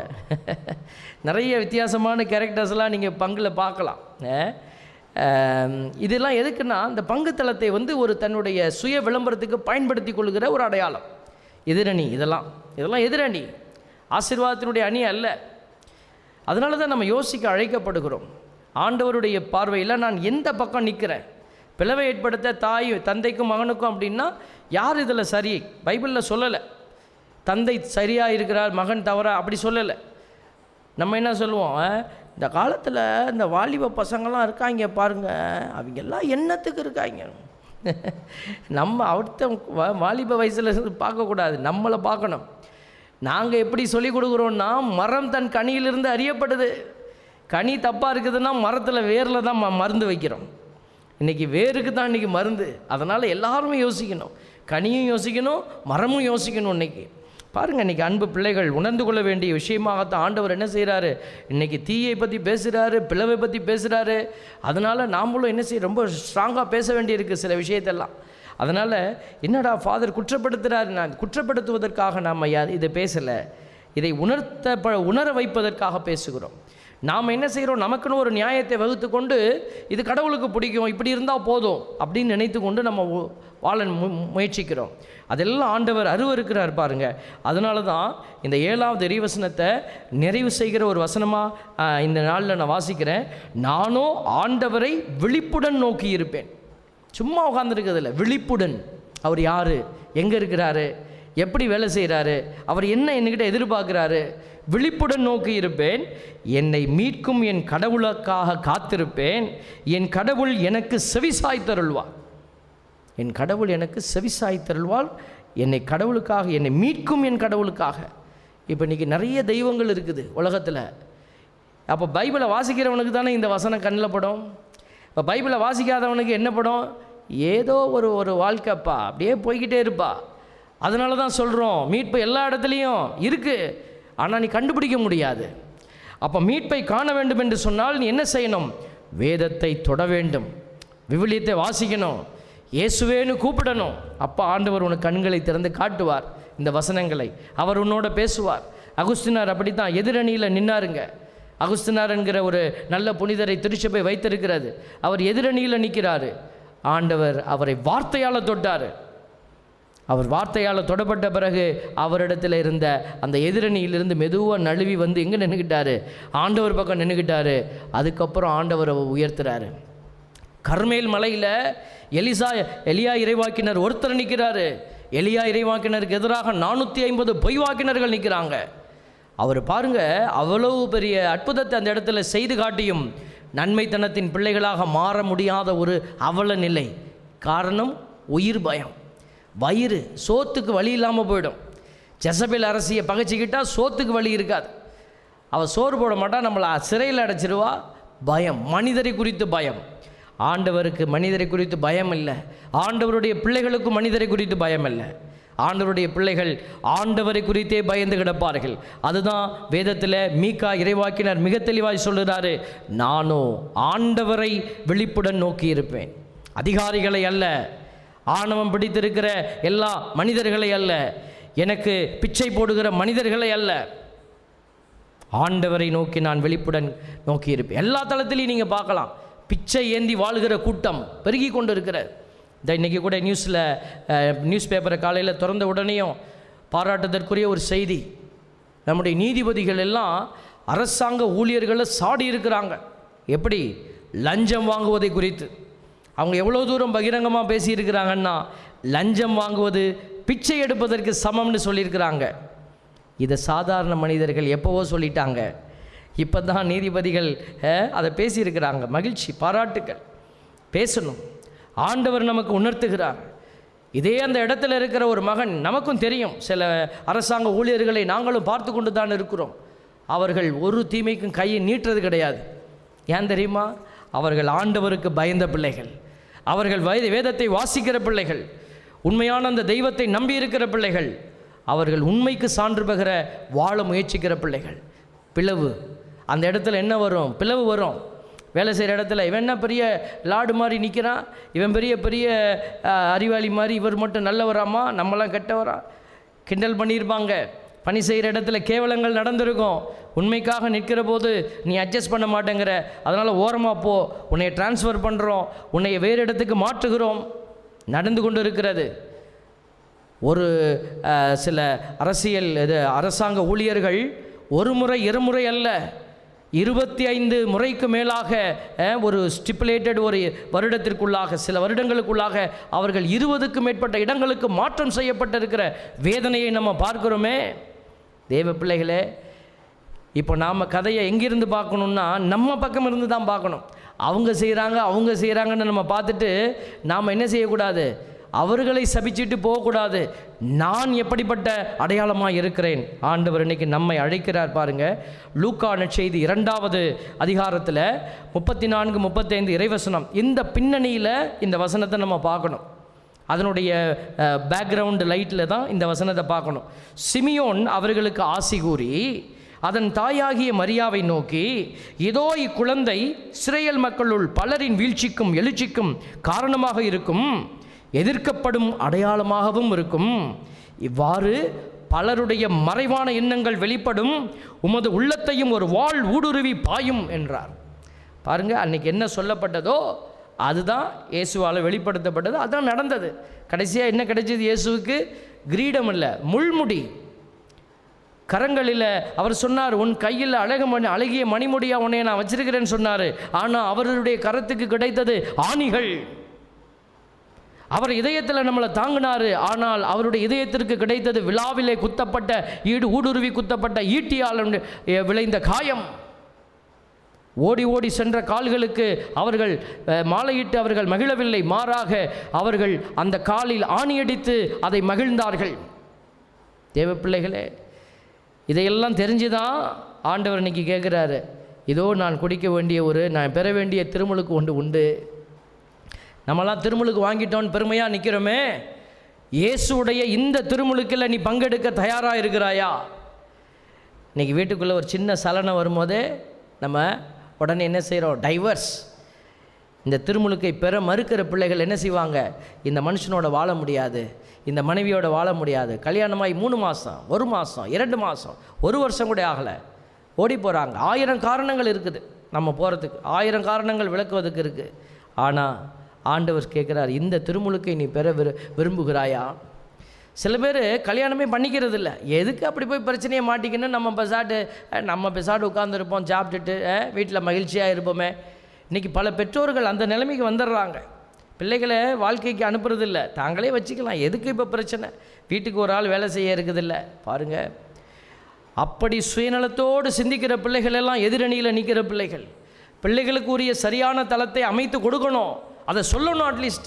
நிறைய வித்தியாசமான கேரக்டர்ஸ்லாம் நீங்கள் பங்கில் பார்க்கலாம் அஹ், ஆம், இதெல்லாம் எதுக்குன்னா இந்த பங்குத்தளத்தை வந்து ஒரு தன்னுடைய சுய விளம்பரத்துக்கு பயன்படுத்தி கொள்கிற ஒரு அடையாளம் எதிரணி இதெல்லாம் இதெல்லாம் எதிரணி ஆசீர்வாதத்தினுடைய அணி அல்ல அதனால தான் நம்ம யோசிக்க அழைக்கப்படுகிறோம் ஆண்டவருடைய பார்வையில் நான் எந்த பக்கம் நிற்கிறேன் பிளவை ஏற்படுத்த தாய் தந்தைக்கும் மகனுக்கும் அப்படின்னா யார் இதில் சரி பைபிளில் சொல்லலை தந்தை சரியாக இருக்கிறார் மகன் தவறா அப்படி சொல்லலை நம்ம என்ன சொல்லுவோம் அஹ், இந்த காலத்தில் இந்த வாலிப பசங்கள்லாம் இருக்காங்க பாருங்க அவங்க எல்லாம் என்னத்துக்கு இருக்காங்க நம்ம அடுத்த வா- வாலிப வயசில் இருந்து பார்க்கக்கூடாது நம்மளை பார்க்கணும் நாங்கள் எப்படி சொல்லி கொடுக்குறோன்னா மரம் தன் கனியிலிருந்து அறியப்படுது கனி தப்பாக இருக்குதுன்னா மரத்தில் வேரில் தான் ம- மருந்து வைக்கிறோம் இன்றைக்கி வேருக்கு தான் இன்றைக்கி மருந்து அதனால் எல்லாருமே யோசிக்கணும் கனியும் யோசிக்கணும் மரமும் யோசிக்கணும் இன்னைக்கு பாருங்கள் இன்றைக்கி அன்பு பிள்ளைகள் உணர்ந்து கொள்ள வேண்டிய விஷயமாகத்தான் ஆண்டவர் என்ன செய்கிறாரு இன்றைக்கி தீயை பற்றி பேசுகிறாரு பிளவை பற்றி பேசுகிறாரு அதனால் நாமளும் என்ன செய்ய ரொம்ப ஸ்ட்ராங்காக பேச வேண்டியிருக்கு சில விஷயத்தெல்லாம் அதனால் என்னடா ஃபாதர் குற்றப்படுத்துகிறாரு நான் குற்றப்படுத்துவதற்காக நாம் யா இதை பேசலை இதை உணர்த்த ப உணர வைப்பதற்காக பேசுகிறோம் நாம் என்ன செய்கிறோம் நமக்குன்னு ஒரு நியாயத்தை வகுத்து கொண்டு இது கடவுளுக்கு பிடிக்கும் இப்படி இருந்தால் போதும் அப்படின்னு நினைத்து கொண்டு நம்ம ஒ- வாழ மு முயற்சிக்கிறோம் அதெல்லாம் ஆண்டவர் அருவருக்கிறார் பாருங்க அதனால தான் இந்த ஏழாவது இறைவசனத்தை நிறைவு செய்கிற ஒரு வசனமாக இந்த நாளில் நான் வாசிக்கிறேன் நானும் ஆண்டவரை விழிப்புடன் நோக்கி இருப்பேன் சும்மா உட்காந்துருக்கிறதில்ல விழிப்புடன் அவர் யார் எங்கே இருக்கிறாரு எப்படி வேலை செய்கிறாரு அவர் என்ன என்கிட்ட எதிர்பார்க்குறாரு விழிப்புடன் நோக்கி இருப்பேன் என்னை மீட்கும் என் கடவுளுக்காக காத்திருப்பேன் என் கடவுள் எனக்கு செவிசாய் தருள்வார் என் கடவுள் எனக்கு செவிசாய் தருள்வாள் என்னை கடவுளுக்காக என்னை மீட்கும் என் கடவுளுக்காக இப்போ இன்றைக்கி நிறைய தெய்வங்கள் இருக்குது உலகத்தில் அப்போ பைபிளை வாசிக்கிறவனுக்கு தானே இந்த வசனம் கண்ணில் படும் இப்போ பைபிளை வாசிக்காதவனுக்கு என்ன படும் ஏதோ ஒரு ஒரு வாழ்க்கைப்பா அப்படியே போய்கிட்டே இருப்பா அதனால தான் சொல்கிறோம் மீட்பு எல்லா இடத்துலையும் இருக்குது ஆனால் நீ கண்டுபிடிக்க முடியாது அப்போ மீட்பை காண வேண்டும் என்று சொன்னால் நீ என்ன செய்யணும் வேதத்தை தொட வேண்டும் விவிலியத்தை வாசிக்கணும் இயேசுவேன்னு கூப்பிடணும் அப்போ ஆண்டவர் உனக்கு கண்களை திறந்து காட்டுவார் இந்த வசனங்களை அவர் உன்னோட பேசுவார் அகுஸ்தினார் அப்படித்தான் எதிரணியில் நின்னாருங்க அகுஸ்தினார் என்கிற ஒரு நல்ல புனிதரை திருச்சபை வைத்திருக்கிறது அவர் எதிரணியில் நிற்கிறாரு ஆண்டவர் அவரை வார்த்தையால் தொட்டார் அவர் வார்த்தையால் தொடப்பட்ட பிறகு அவரிடத்தில் இருந்த அந்த எதிரணியிலிருந்து மெதுவாக நழுவி வந்து எங்கே நின்றுக்கிட்டாரு ஆண்டவர் பக்கம் நின்றுக்கிட்டாரு அதுக்கப்புறம் ஆண்டவர் உயர்த்துறாரு கர்மேல் மலையில் எலிசா எலியா இறைவாக்கினர் ஒருத்தர் நிற்கிறாரு எலியா இறைவாக்கினருக்கு எதிராக நானூற்றி ஐம்பது பொய்வாக்கினர்கள் நிற்கிறாங்க அவர் பாருங்க அவ்வளவு பெரிய அற்புதத்தை அந்த இடத்துல செய்து காட்டியும் நன்மைத்தனத்தின் பிள்ளைகளாக மாற முடியாத ஒரு அவல நிலை காரணம் உயிர் பயம் வயிறு சோத்துக்கு வழி இல்லாமல் போயிடும் ஜெசபேல் அரசியை பகைச்சிக்கிட்டா சோத்துக்கு வழி இருக்காது அவள் சோறு போட மாட்டா நம்மளை சிறையில் அடைச்சிருவா பயம் மனிதரை குறித்து பயம் ஆண்டவருக்கு மனிதரை குறித்து பயம் இல்லை ஆண்டவருடைய பிள்ளைகளுக்கு மனிதரை குறித்து பயம் இல்லை ஆண்டவருடைய பிள்ளைகள் ஆண்டவரை குறித்தே பயந்து கிடப்பார்கள் அதுதான் வேதத்தில் மீகா இறைவாக்கினர் மிக தெளிவாய் சொல்லுறாரு நானும் ஆண்டவரை விழிப்புடன் நோக்கி இருப்பேன் அதிகாரிகளை அல்ல ஆணவம் பிடித்திருக்கிற எல்லா மனிதர்களை அல்ல எனக்கு பிச்சை போடுகிற மனிதர்களை அல்ல ஆண்டவரை நோக்கி நான் வெளிப்புடன் நோக்கி இருப்பேன் எல்லா தளத்திலையும் நீங்கள் பார்க்கலாம் பிச்சை ஏந்தி வாழ்கிற கூட்டம் பெருகி கொண்டு இருக்கிற இந்த இன்றைக்கி கூட நியூஸில் நியூஸ் பேப்பரை காலையில் திறந்த உடனேயும் பாராட்டுதற்குரிய ஒரு செய்தி நம்முடைய நீதிபதிகள் எல்லாம் அரசாங்க ஊழியர்களை சாடி இருக்கிறாங்க எப்படி லஞ்சம் வாங்குவதை குறித்து அவங்க எவ்வளோ தூரம் பகிரங்கமாக பேசியிருக்கிறாங்கன்னா லஞ்சம் வாங்குவது பிச்சை எடுப்பதற்கு சமம்னு சொல்லியிருக்கிறாங்க இதை சாதாரண மனிதர்கள் எப்போவோ சொல்லிட்டாங்க இப்போ தான் நீதிபதிகள் அஹ், அதை பேசியிருக்கிறாங்க மகிழ்ச்சி பாராட்டுக்கள் பேசணும் ஆண்டவர் நமக்கு உணர்த்துகிறார் இதே அந்த இடத்துல இருக்கிற ஒரு மகன் நமக்கும் தெரியும் சில அரசாங்க ஊழியர்களை நாங்களும் பார்த்து கொண்டு தான் இருக்கிறோம் அவர்கள் ஒரு தீமைக்கும் கையை நீட்டுறது கிடையாது ஏன் தெரியுமா அவர்கள் ஆண்டவருக்கு பயந்த பிள்ளைகள் அவர்கள் வயது வேதத்தை வாசிக்கிற பிள்ளைகள் உண்மையான அந்த தெய்வத்தை நம்பி இருக்கிற பிள்ளைகள் அவர்கள் உண்மைக்கு சான்று பகிர வாழ முயற்சிக்கிற பிள்ளைகள் பிளவு அந்த இடத்துல என்ன வரும் பிளவு வரும் வேலை செய்கிற இடத்துல இவன் என்ன பெரிய லாடு மாதிரி நிற்கிறான் இவன் பெரிய பெரிய அஹ், அறிவாளி மாதிரி இவர் மட்டும் நல்லவராமா நம்மலாம் கெட்டவரா கிண்டல் பண்ணியிருப்பாங்க பணி செய்கிற இடத்துல கேவலங்கள் நடந்திருக்கும் உண்மைக்காக நிற்கிற போது நீ அட்ஜஸ்ட் பண்ண மாட்டேங்கிற அதனால் ஓரமாக போ உன்னை ட்ரான்ஸ்ஃபர் பண்ணுறோம் உன்னை வேறு இடத்துக்கு மாற்றுகிறோம் நடந்து கொண்டு இருக்கிறது ஒரு அஹ், சில அரசியல் இது அரசாங்க ஊழியர்கள் ஒரு முறை இருமுறை அல்ல இருபத்தி ஐந்து முறைக்கு மேலாக அஹ், ஒரு ஸ்டிப்புலேட்டட் ஒரு வருடத்திற்குள்ளாக சில வருடங்களுக்குள்ளாக அவர்கள் இருபதுக்கு மேற்பட்ட இடங்களுக்கு மாற்றம் செய்யப்பட்டிருக்கிற வேதனையை நம்ம பார்க்கிறோமே தேவ பிள்ளைகளே இப்போ நாம் கதையை எங்கிருந்து பார்க்கணுன்னா நம்ம பக்கம் இருந்து தான் பார்க்கணும் அவங்க செய்கிறாங்க அவங்க செய்கிறாங்கன்னு நம்ம பார்த்துட்டு நாம் என்ன செய்யக்கூடாது அவர்களை சபிச்சிட்டு போகக்கூடாது நான் எப்படிப்பட்ட அடையாளமாக இருக்கிறேன் ஆண்டவர் இன்னைக்கு நம்மை அழைக்கிறார் பாருங்க லூக்கா நற்செய்தி இரண்டாவது அதிகாரத்தில் முப்பத்தி நான்கு முப்பத்தைந்து இறைவசனம் இந்த பின்னணியில் இந்த வசனத்தை நம்ம பார்க்கணும் அதனுடைய பேக்ரவுண்டு லைட்டில் தான் இந்த வசனத்தை பார்க்கணும் சிமியோன் அவர்களுக்கு ஆசி கூறி அதன் தாயாகிய மரியாவை நோக்கி இதோ இக்குழந்தை இஸ்ரேல் மக்களுள் பலரின் வீழ்ச்சிக்கும் எழுச்சிக்கும் காரணமாக இருக்கும் எதிர்க்கப்படும் அடையாளமாகவும் இருக்கும் இவ்வாறு பலருடைய மறைவான எண்ணங்கள் வெளிப்படும் உமது உள்ளத்தையும் ஒரு வாள் ஊடுருவி பாயும் என்றார் பாருங்க அன்னைக்கு என்ன சொல்லப்பட்டதோ அதுதான் இயேசுவால் வெளிப்படுத்தப்பட்டது அதான் நடந்தது கடைசியாக என்ன கிடைச்சது இயேசுவுக்கு கிரீடம் இல்லை முள்முடி கரங்களில் அவர் சொன்னார் உன் கையில் அழகு மணி அழகிய மணிமுடியா உன்னை நான் வச்சிருக்கிறேன்னு சொன்னார் ஆனால் அவருடைய கரத்துக்கு கிடைத்தது ஆணிகள் அவர் இதயத்தில் நம்மளை தாங்கினாரு ஆனால் அவருடைய இதயத்திற்கு கிடைத்தது விழாவிலே குத்தப்பட்ட ஈடு ஊடுருவி குத்தப்பட்ட ஈட்டியால் விளைந்த காயம் ஓடி ஓடி சென்ற கால்களுக்கு அவர்கள் அஹ், மாலையிட்டு அவர்கள் மகிழவில்லை மாறாக அவர்கள் அந்த காலில் ஆணியடித்து அதை மகிழ்ந்தார்கள் தேவ பிள்ளைகளே இதையெல்லாம் தெரிஞ்சுதான் ஆண்டவர் இன்னைக்கு கேட்குறாரு இதோ நான் குடிக்க வேண்டிய ஒரு நான் பெற வேண்டிய திருமுழுக்கு ஒன்று உண்டு நம்மலாம் திருமுழுக்கு வாங்கிட்டோன்னு பெருமையாக நிற்கிறோமே இயேசுடைய இந்த திருமுழுக்கில் நீ பங்கெடுக்க தயாராக இருக்கிறாயா இன்னைக்கு வீட்டுக்குள்ளே ஒரு சின்ன சலனம் வரும்போதே நம்ம உடனே என்ன செய்கிறோம் டைவர்ஸ் இந்த திருமுழுக்கை பெற மறுக்கிற பிள்ளைகள் என்ன செய்வாங்க இந்த மனுஷனோட வாழ முடியாது இந்த மனைவியோட வாழ முடியாது கல்யாணமாகி மூணு மாதம் ஒரு மாதம் இரண்டு மாதம் ஒரு வருஷம் கூட ஆகலை ஓடி போகிறாங்க ஆயிரம் காரணங்கள் இருக்குது நம்ம போகிறதுக்கு ஆயிரம் காரணங்கள் விளக்குவதுக்கு இருக்குது ஆனால் ஆண்டவர் கேட்குறார் இந்த திருமுழுக்கை நீ பெற விரு விரும்புகிறாயா சில பேர் கல்யாணமே பண்ணிக்கிறது இல்லை எதுக்கு அப்படி போய் பிரச்சனையை மாட்டிக்கணும் நம்ம பெசாட்டு அஹ், நம்ம பெசாட்டு உட்காந்துருப்போம் சாப்பிட்டுட்டு வீட்டில் மகிழ்ச்சியாக இருப்போமே இன்றைக்கி பல பெற்றோர்கள் அந்த நிலைமைக்கு வந்துடுறாங்க பிள்ளைகளை வாழ்க்கைக்கு அனுப்புறதில்ல தாங்களே வச்சுக்கலாம் எதுக்கு இப்போ பிரச்சனை வீட்டுக்கு ஒரு ஆள் வேலை செய்ய இருக்குதில்ல பாருங்கள் அப்படி சுயநலத்தோடு சிந்திக்கிற பிள்ளைகள் எல்லாம் எதிரணியில் நிற்கிற பிள்ளைகள் பிள்ளைகளுக்கு உரிய சரியான தளத்தை அமைத்து கொடுக்கணும் அதை சொல்லணும் அட்லீஸ்ட்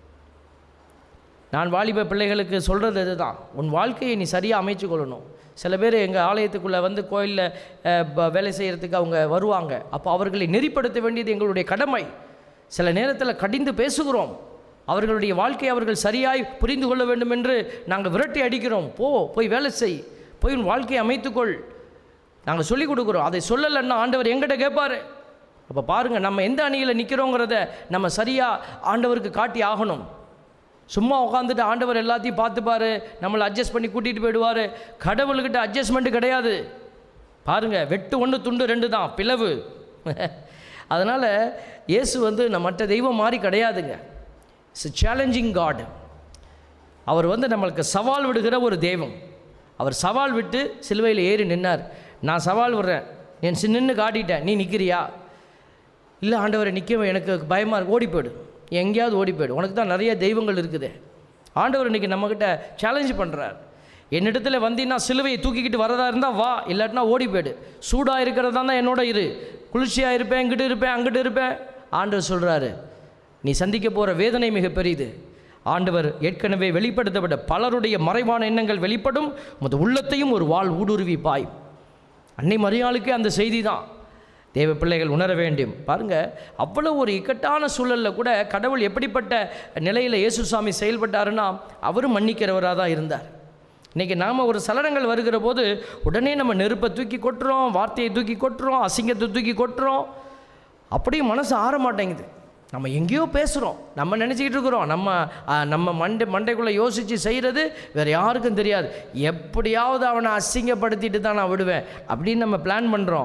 நான் வாலிப பிள்ளைகளுக்கு சொல்கிறது இதுதான் உன் வாழ்க்கையை நீ சரியாக அமைச்சு கொள்ளணும் சில பேர் எங்கள் ஆலயத்துக்குள்ளே வந்து கோயிலில் வேலை செய்கிறதுக்கு அவங்க வருவாங்க அப்போ அவர்களை நெறிப்படுத்த வேண்டியது எங்களுடைய கடமை சில நேரத்தில் கடிந்து பேசுகிறோம் அவர்களுடைய வாழ்க்கையை அவர்கள் சரியாய் புரிந்து கொள்ள வேண்டும் என்று நாங்கள் விரட்டி அடிக்கிறோம் போ போய் வேலை செய் போய் உன் வாழ்க்கையை அமைத்துக்கொள் நாங்கள் சொல்லிக் கொடுக்குறோம் அதை சொல்லலைன்னா ஆண்டவர் எங்கிட்ட கேட்பாரு அப்போ பாருங்கள் நம்ம எந்த அணியில் நிற்கிறோங்கிறத நம்ம சரியாக ஆண்டவருக்கு காட்டி ஆகணும் சும்மா உட்காந்துட்டு ஆண்டவர் எல்லாத்தையும் பார்த்துப்பாரு நம்மளை அட்ஜஸ்ட் பண்ணி கூட்டிகிட்டு போயிடுவார் கடவுள்கிட்ட அட்ஜஸ்ட்மெண்ட்டு கிடையாது பாருங்கள் வெட்டு ஒன்று துண்டு ரெண்டு தான் பிளவு அதனால் இயேசு வந்து நம்ம மற்ற தெய்வம் மாதிரி கிடையாதுங்க இட்ஸ் சேலஞ்சிங் காட் அவர் வந்து நம்மளுக்கு சவால் விடுகிற ஒரு தெய்வம் அவர் சவால் விட்டு சிலுவையில் ஏறி நின்னார் நான் சவால் விடுறேன் என் நின்று காட்டிட்டேன் நீ நிற்கிறியா இல்லை ஆண்டவரை நிற்க எனக்கு பயமாக இருக்கு ஓடி போயிடு எங்கேயாவது ஓடி போயிடு உனக்கு தான் நிறைய தெய்வங்கள் இருக்குது ஆண்டவர் இன்றைக்கி நம்மக்கிட்ட சேலஞ்ச் பண்ணுறார் என்னிடத்துல வந்தீங்கன்னா சிலுவையை தூக்கிக்கிட்டு வரதா இருந்தால் வா இல்லாட்டினா ஓடி போயிடு சூடாக இருக்கிறதா தான் என்னோட இரு குளிர்ச்சியாக இருப்பேன் இங்கிட்டு இருப்பேன் அங்கிட்டு இருப்பேன் ஆண்டவர் சொல்கிறாரு நீ சந்திக்க போகிற வேதனை மிக பெரிது ஆண்டவர் ஏற்கனவே வெளிப்படுத்தப்பட்ட பலருடைய மறைவான எண்ணங்கள் வெளிப்படும் உமது உள்ளத்தையும் ஒரு வாள் ஊடுருவி பாய் அன்னை மரியாளுக்கே அந்த செய்தி தான் தேவ பிள்ளைகள் உணர வேண்டும் பாருங்க அவ்வளோ ஒரு இக்கட்டான சூழலில் கூட கடவுள் எப்படிப்பட்ட நிலையில் இயேசுசாமி செயல்பட்டாருன்னா அவரும் மன்னிக்கிறவராக தான் இருந்தார் இன்றைக்கி நாம் ஒரு சலனங்கள் வருகிற போது உடனே நம்ம நெருப்பை தூக்கி கொட்டுறோம் வார்த்தையை தூக்கி கொட்டுறோம் அசிங்கத்தை தூக்கி கொட்டுறோம் அப்படியும் மனசு ஆற மாட்டேங்குது நம்ம எங்கேயோ பேசுகிறோம் நம்ம நினச்சிக்கிட்டு இருக்கிறோம் நம்ம ஆ, நம்ம மண்டை மண்டைக்குள்ளே யோசித்து செய்கிறது வேறு யாருக்கும் தெரியாது எப்படியாவது அவனை அசிங்கப்படுத்திட்டு தான் நான் விடுவேன் அப்படின்னு நம்ம பிளான் பண்ணுறோம்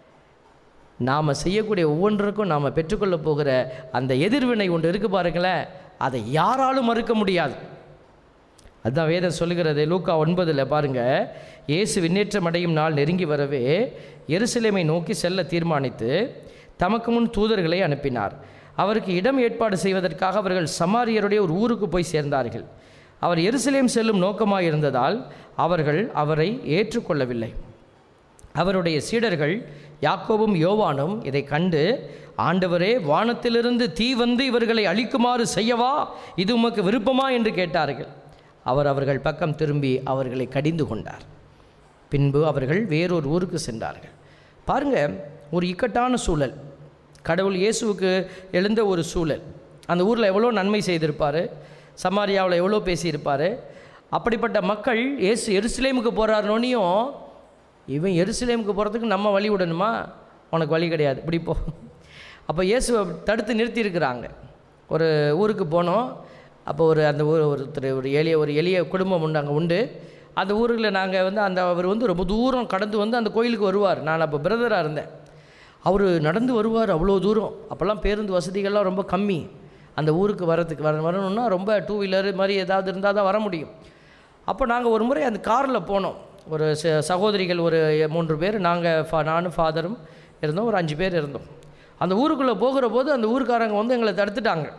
நாம் செய்யக்கூடிய ஒவ்வொன்றுக்கும் நாம் பெற்றுக்கொள்ள போகிற அந்த எதிர்வினை ஒன்று இருக்குது பாருங்களேன் அதை யாராலும் மறுக்க முடியாது அதுதான் வேதம் சொல்லுகிறது லூக்கா ஒன்பதில் பாருங்க இயேசு விண்ணேற்றம் அடையும் நாள் நெருங்கி வரவே எருசலேமை நோக்கி செல்ல தீர்மானித்து தமக்கு முன் தூதர்களை அனுப்பினார் அவருக்கு இடம் ஏற்பாடு செய்வதற்காக அவர்கள் சமாரியருடைய ஒரு ஊருக்கு போய் சேர்ந்தார்கள் அவர் எருசலேம் செல்லும் நோக்கமாக இருந்ததால் அவர்கள் அவரை ஏற்றுக்கொள்ளவில்லை அவருடைய சீடர்கள் யாக்கோபும் யோவானும் இதை கண்டு ஆண்டவரே வானத்திலிருந்து தீ வந்து இவர்களை அழிக்குமாறு செய்யவா இது உமக்கு விருப்பமா என்று கேட்டார்கள் அவர் அவர்கள் பக்கம் திரும்பி அவர்களை கடிந்து கொண்டார் பின்பு அவர்கள் வேறொரு ஊருக்கு சென்றார்கள் பாருங்க ஒரு இக்கட்டான சூழல் கடவுள் இயேசுவுக்கு எழுந்த ஒரு சூழல் அந்த ஊரில் எவ்வளோ நன்மை செய்திருப்பார் சமாரியாவில் எவ்வளோ பேசியிருப்பார் அப்படிப்பட்ட மக்கள் இயேசு எருசலேமுக்கு போகிறாருனோனையும் இவன் எருசலேமுக்கு போகிறதுக்கு நம்ம வழி விடணுமா உனக்கு வழி கிடையாது இப்படி போ அப்போ இயேசுவை தடுத்து நிறுத்தியிருக்கிறாங்க ஒரு ஊருக்கு போனோம் அப்போ ஒரு அந்த ஊர் ஒருத்தர் ஒரு எளிய ஒரு எளிய குடும்பம் உண்டு அங்கே உண்டு அந்த ஊரில் நாங்கள் வந்து அந்த அவர் வந்து ரொம்ப தூரம் கடந்து வந்து அந்த கோயிலுக்கு வருவார் நான் அப்போ பிரதராக இருந்தேன் அவர் நடந்து வருவார் அவ்வளோ தூரம் அப்போல்லாம் பேருந்து வசதிகள்லாம் ரொம்ப கம்மி அந்த ஊருக்கு வரதுக்கு வர வரணும்னா ரொம்ப டூ வீலர் மாதிரி ஏதாவது இருந்தால் தான் வர முடியும் அப்போ நாங்கள் ஒரு முறை அந்த காரில் போனோம் ஒரு ச- சகோதரிகள் ஒரு மூன்று பேர் நாங்கள் ஃபா நானும் ஃபாதரும் இருந்தோம் ஒரு அஞ்சு பேர் இருந்தோம் அந்த ஊருக்குள்ளே போகிற போது அந்த ஊருக்காரங்க வந்து எங்களை தடுத்துட்டாங்க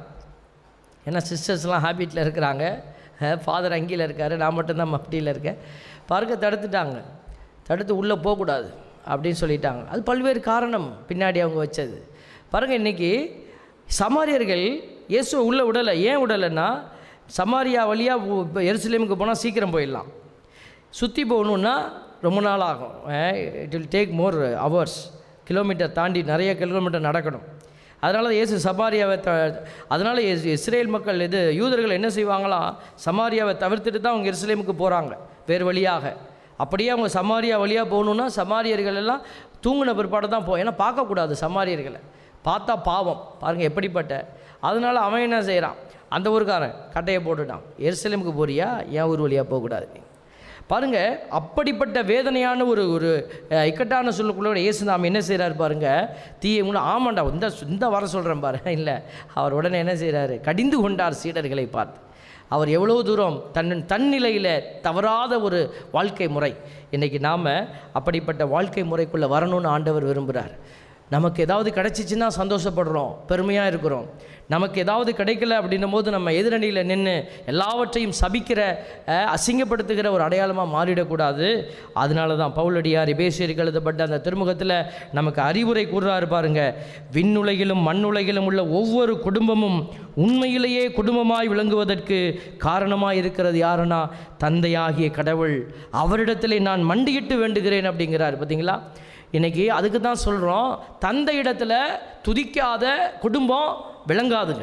ஏன்னா சிஸ்டர்ஸ்லாம் ஹாபிட்டில் இருக்கிறாங்க ஃபாதர் அங்கேயில் இருக்கார் நான் மட்டும்தான் மப்டியில் இருக்கேன் பாருங்க தடுத்துட்டாங்க தடுத்து உள்ளே போகக்கூடாது அப்படின்னு சொல்லிட்டாங்க அது பல்வேறு காரணம் பின்னாடி அவங்க வச்சது பாருங்கள் இன்றைக்கி சமாரியர்கள் இயேசுவை உள்ளே விடலை ஏன் விடலைன்னா சமாரியா வழியாக எருசலேமுக்கு போனால் சீக்கிரம் போயிடலாம் சுற்றி போகணுன்னா ரொம்ப நாள் ஆகும் it will take more hours kilometre தாண்டி நிறைய கிலோமீட்டர் நடக்கணும் அதனால இயேசு சமாரியாவை த அதனால் இஸ்ரேல் மக்கள் இது யூதர்கள் என்ன செய்வாங்களாம் சமாரியாவை தவிர்த்துட்டு தான் அவங்க எருசலேமுக்கு போகிறாங்க வேறு வழியாக அப்படியே அவங்க சமாரியா வழியாக போகணுன்னா சமாரியர்கள் எல்லாம் தூங்கின பிற்பாடு தான் போ ஏன்னா பார்க்கக்கூடாது சமாரியர்களை பார்த்தா பாவம் பாருங்கள் எப்படிப்பட்ட அதனால அவன் என்ன செய்கிறான் அந்த ஊருக்காரன் கட்டையை போட்டுட்டான் எருசலேமுக்கு போறியா என் ஊர் வழியாக போகக்கூடாது நீ பாருங்க அப்படிப்பட்ட வேதனையான ஒரு ஒரு அஹ், இக்கட்டான சொல்லுக்குள்ள இயேசு நாம் என்ன செய்கிறாரு பாருங்க தீயை முன்ன ஆமாண்டா இந்த இந்த வர சொல்கிறேன் பாரு இல்லை அவர் உடனே என்ன செய்கிறாரு கடிந்து கொண்டார் சீடர்களை பார்த்து அவர் எவ்வளோ தூரம் தன் தன்னிலையில் தவறாத ஒரு வாழ்க்கை முறை இன்றைக்கி நாம் அப்படிப்பட்ட வாழ்க்கை முறைக்குள்ளே வரணும்னு ஆண்டவர் விரும்புகிறார் நமக்கு ஏதாவது கிடைச்சிச்சின்னா சந்தோஷப்படுறோம் பெருமையாக இருக்கிறோம் நமக்கு ஏதாவது கிடைக்கல அப்படின்னும் போது நம்ம எதிரணியில் நின்று எல்லாவற்றையும் சபிக்கிற அஹ், அசிங்கப்படுத்துகிற ஒரு அடையாளமாக மாறிடக்கூடாது அதனால தான் பவுலடியார் எபேசியருக்கு எழுதப்பட்ட அந்த திருமுகத்தில் நமக்கு அறிவுரை கூறுறாரு பாருங்க விண்ணுலகிலும் மண்ணுலகிலும் உள்ள ஒவ்வொரு குடும்பமும் உண்மையிலேயே குடும்பமாய் விளங்குவதற்கு காரணமாக இருக்கிறது யாருன்னா தந்தையாகிய கடவுள் அவரிடத்திலே நான் மண்டியிட்டு வேண்டுகிறேன் அப்படிங்கிறார் பார்த்தீங்களா இன்னைக்கு அதுக்கு தான் சொல்கிறோம் தந்தை இடத்துல துதிக்காத குடும்பம் விளங்காதுங்க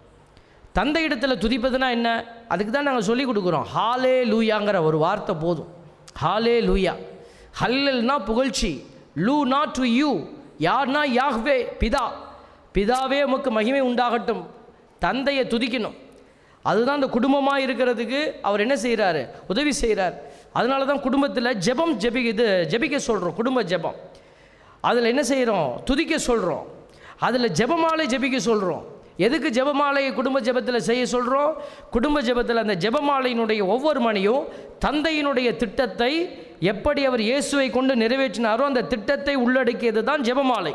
தந்தை இடத்துல துதிப்பதுனா என்ன அதுக்கு தான் நாங்கள் சொல்லி கொடுக்குறோம் ஹாலே லூயாங்கிற ஒரு வார்த்தை போதும் ஹாலே லூயா ஹல்லல்னா புகழ்ச்சி லூனா டு யூ யார்னா யாஹ்வே பிதா பிதாவே உமக்கு மகிமை உண்டாகட்டும் தந்தையை துதிக்கணும் அதுதான் அந்த குடும்பமாக இருக்கிறதுக்கு அவர் என்ன செய்கிறாரு உதவி செய்கிறார் அதனால தான் குடும்பத்தில் ஜெபம் ஜெபி இது ஜெபிக்க சொல்கிறோம் குடும்ப ஜெபம் அதில் என்ன செய்கிறோம் துதிக்க சொல்கிறோம் அதில் ஜெபமாலை ஜெபிக்க சொல்கிறோம் எதுக்கு ஜெபமாலையை குடும்ப ஜெபத்தில் செய்ய சொல்கிறோம் குடும்ப ஜெபத்தில் அந்த ஜெபமாலையினுடைய ஒவ்வொரு மணியும் தந்தையினுடைய திட்டத்தை எப்படி அவர் இயேசுவை கொண்டு நிறைவேற்றினாரோ அந்த திட்டத்தை உள்ளடக்கியது தான் ஜெபமாலை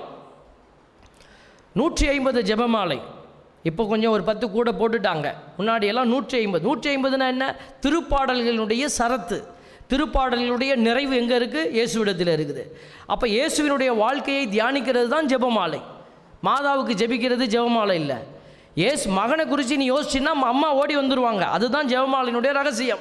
நூற்றி ஐம்பது ஜெபமாலை இப்போ கொஞ்சம் ஒரு பத்து கூட போட்டுட்டாங்க முன்னாடி எல்லாம் நூற்றி ஐம்பது நூற்றி ஐம்பதுனா என்ன திருப்பாடல்களுடைய சரத்து திருப்பாடல்களுடைய நிறைவு எங்கே இருக்குது இயேசுவிடத்தில் இருக்குது அப்போ இயேசுவினுடைய வாழ்க்கையை தியானிக்கிறது தான் ஜெபமாலை மாதாவுக்கு ஜெபிக்கிறது ஜெபமாலை இல்லை ஏசு மகனை குறித்து நீ யோசிச்சின்னா அம்மா ஓடி வந்துடுவாங்க அதுதான் ஜெபமாலையினுடைய ரகசியம்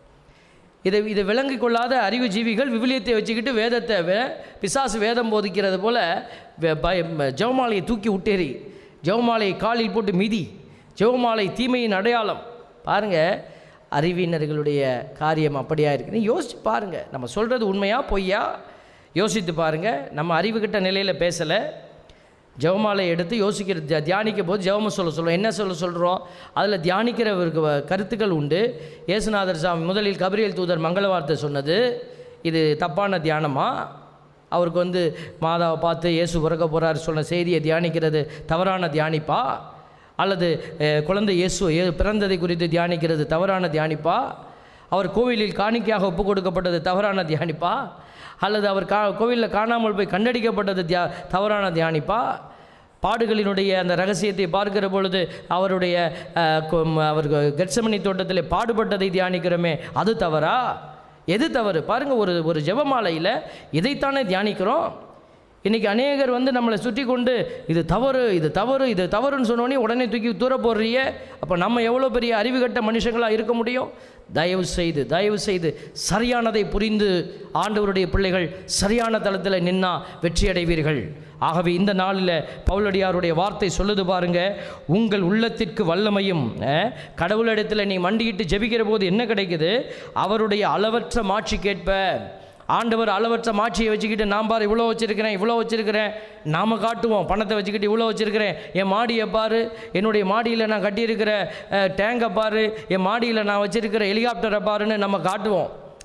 இதை இதை விளங்கி கொள்ளாத அறிவு ஜீவிகள் விவிலியத்தை வச்சுக்கிட்டு வேதத்தை வே- பிசாசு வேதம் போதிக்கிறது போல வே- பய- ஜெபமாலையை தூக்கி விட்டேறி ஜெபமாலையை காலில் போட்டு மிதி ஜெபமாலை தீமையின் அடையாளம் பாருங்க அறிவியினர்களுடைய காரியம் அப்படியா இருக்கு நீ யோசிச்சு பாருங்க நம்ம சொல்கிறது உண்மையா பொய்யா யோசித்து பாருங்க நம்ம அறிவுகிட்ட நிலையில் பேசலை ஜெபமாலை எடுத்து யோசிக்கிறது தியா- தியானிக்கும் போது ஜெபம் சொல்ல சொல்லுவோம் என்ன சொல்ல சொல்கிறோம் அதில் தியானிக்கிறவருக்கு வ- கருத்துக்கள் உண்டு இயேசுநாதர் சாமி முதலில் கபிரியல் தூதர் மங்கள வார்த்தை சொன்னது இது தப்பான தியானமா அவருக்கு வந்து மாதாவை பார்த்து இயேசு பிறக்க போகிறார் சொன்ன செய்தியை தியானிக்கிறது தவறான தியானிப்பா அல்லது அஹ், குழந்தை இயேசு ஏ- பிறந்ததை குறித்து தியானிக்கிறது தவறான தியானிப்பா அவர் கோவிலில் காணிக்கையாக ஒப்பு கொடுக்கப்பட்டது தவறான தியானிப்பா அல்லது அவர் கா கோவிலில் காணாமல் போய் கண்டடிக்கப்பட்டது தியா தவறான தியானிப்பா பாடுகளினுடைய அந்த ரகசியத்தை பார்க்கிற பொழுது அவருடைய அஹ், கொ- ம- அவர் கெட்சமணி தோட்டத்தில் பாடுபட்டதை தியானிக்கிறோமே அது தவறா எது தவறு பாருங்கள் ஒரு ஒரு ஜெபமாலையில் இதைத்தானே தியானிக்கிறோம் இன்றைக்கி அநேகர் வந்து நம்மளை சுற்றி கொண்டு இது தவறு இது தவறு இது தவறுன்னு சொன்னோடனே உடனே தூக்கி தூர போடுறிய அப்போ நம்ம எவ்வளோ பெரிய அறிவுகட்ட மனுஷங்களாக இருக்க முடியும் தயவு செய்து தயவு செய்து சரியானதை புரிந்து ஆண்டவருடைய பிள்ளைகள் சரியான தளத்தில் நின்னா வெற்றி அடைவீர்கள் ஆகவே இந்த நாளில் பவுலடியாருடைய வார்த்தை சொல்லுது பாருங்க உங்கள் உள்ளத்திற்கு வல்லமையும் அஹ், கடவுளிடத்தில் நீ மண்டியிட்டு ஜெபிக்கிற போது என்ன கிடைக்குது அவருடைய அளவற்ற மாட்சி கேட்ப ஆண்டவர் அளவற்ற மாட்சியை வச்சுக்கிட்டு நான் பாரு இவ்வளோ வச்சுருக்கிறேன் இவ்வளோ வச்சுருக்கிறேன் நாம் காட்டுவோம் பணத்தை வச்சுக்கிட்டு இவ்வளோ வச்சுருக்கிறேன் என் மாடியை பாரு என்னுடைய மாடியில் நான் கட்டியிருக்கிற அஹ், டேங்கை பாரு என் மாடியில் நான் வச்சுருக்கிற ஹெலிகாப்டரை பாருன்னு நம்ம காட்டுவோம்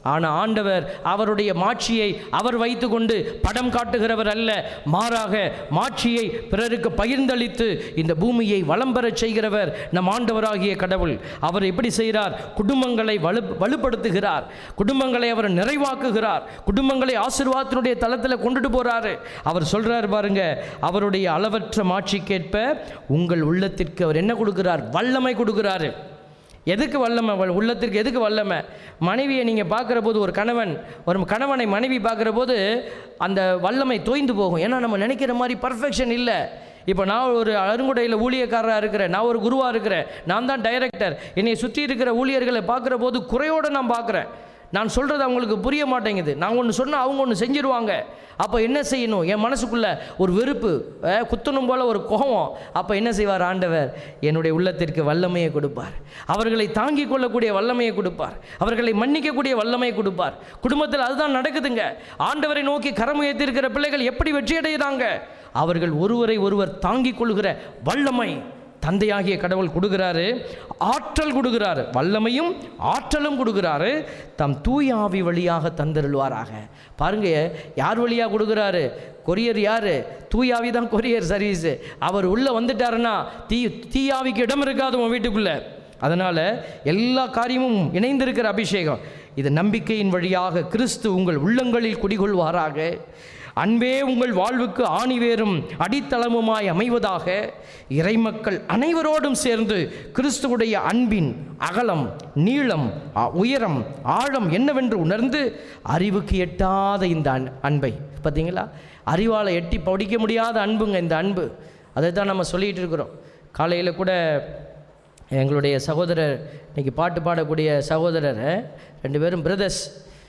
ஆனால் ஆண்டவர் அவருடைய மாட்சியை அவர் வைத்துக்கொண்டு படம் காட்டுகிறவர் அல்ல மாறாக மாட்சியை பிறருக்கு பகிர்ந்தளித்து இந்த பூமியை வளம் பெறச் செய்கிறவர் நம் ஆண்டவராகிய கடவுள் அவர் எப்படி செய்கிறார் குடும்பங்களை வலு வலுப்படுத்துகிறார் குடும்பங்களை அவர் நிறைவாக்குகிறார் குடும்பங்களை ஆசீர்வாதத்தினுடைய தளத்தில் கொண்டுட்டு போறாரு அவர் சொல்றாரு பாருங்க அவருடைய அளவற்ற மாட்சிக்கேற்ப உங்கள் உள்ளத்திற்கு அவர் என்ன கொடுக்கிறார் வல்லமை கொடுக்கிறாரு எதுக்கு வல்லமை வ- உள்ளத்திற்கு எதுக்கு வல்லமை மனைவியை நீங்கள் பார்க்குற போது ஒரு கணவன் ஒரு கணவனை மனைவி பார்க்குற போது அந்த வல்லமை தோய்ந்து போகும் ஏன்னா நம்ம நினைக்கிற மாதிரி பர்ஃபெக்ஷன் இல்லை இப்போ நான் ஒரு அருங்குடையில் ஊழியக்காரராக இருக்கிறேன் நான் ஒரு குருவாக இருக்கிறேன் நான் தான் டைரக்டர் என்னை சுற்றி இருக்கிற ஊழியர்களை பார்க்குற போது குறையோடு நான் பார்க்குறேன் நான் சொல்கிறது அவங்களுக்கு புரிய மாட்டேங்குது நான் ஒன்று சொன்னால் அவங்க ஒன்று செஞ்சிருவாங்க அப்போ என்ன செய்யணும் என் மனசுக்குள்ள ஒரு வெறுப்பு அஹ், குத்தணும் போல ஒரு கோபம் அப்போ என்ன செய்வார் ஆண்டவர் என்னுடைய உள்ளத்திற்கு வல்லமையை கொடுப்பார் அவர்களை தாங்கிக் கொள்ளக்கூடிய வல்லமையை கொடுப்பார் அவர்களை மன்னிக்கக்கூடிய வல்லமையை கொடுப்பார் குடும்பத்தில் அதுதான் நடக்குதுங்க ஆண்டவரை நோக்கி கரம் உயர்த்தியிருக்கிற பிள்ளைகள் எப்படி வெற்றி அடைகிறாங்க அவர்கள் ஒருவரை ஒருவர் தாங்கிக் கொள்கிற வல்லமை தந்தையாகிய கடவுள் கொடுக்கிறாரு ஆற்றல் கொடுக்கிறாரு வல்லமையும் ஆற்றலும் கொடுக்கிறாரு தம் தூய ஆவி வழியாக தந்தருள்வாராக பாருங்க யார் வழியாக கொடுக்குறாரு கொரியர் யார் தூயாவி தான் கொரியர் சர்வீஸ் அவர் உள்ளே வந்துட்டாருன்னா தீ தீயாவிக்கு இடம் இருக்காது உன் வீட்டுக்குள்ளே அதனால் எல்லா காரியமும் இணைந்திருக்கிற அபிஷேகம் இது நம்பிக்கையின் வழியாக கிறிஸ்து உங்கள் உள்ளங்களில் குடிகொள்வாராக அன்பே உங்கள் வாழ்வுக்கு ஆணிவேரும் அடித்தளமுமாய் அமைவதாக இறைமக்கள் அனைவரோடும் சேர்ந்து கிறிஸ்துவுடைய அன்பின் அகலம் நீளம் அ- உயரம் ஆழம் என்னவென்று உணர்ந்து அறிவுக்கு எட்டாத இந்த அன் அன்பை பார்த்தீங்களா அறிவால் எட்டி படிக்க முடியாத அன்புங்க இந்த அன்பு அதை தான் நம்ம சொல்லிகிட்டு இருக்கிறோம் காலையில் கூட எங்களுடைய சகோதரர் இன்னைக்கு பாட்டு பாடக்கூடிய சகோதரர் ரெண்டு பேரும் பிரதர்ஸ்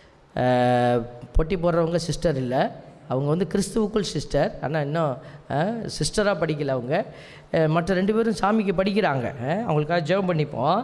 பொட்டி போடுறவங்க சிஸ்டர் இல்லை அவங்க வந்து கிறிஸ்துவுக்குள் சிஸ்டர் ஆனால் இன்னும் சிஸ்டராக படிக்கல அவங்க அஹ், மற்ற ரெண்டு பேரும் சாமிக்கு படிக்கிறாங்க அஹ், அவங்களுக்காக ஜெபம் பண்ணிப்போம்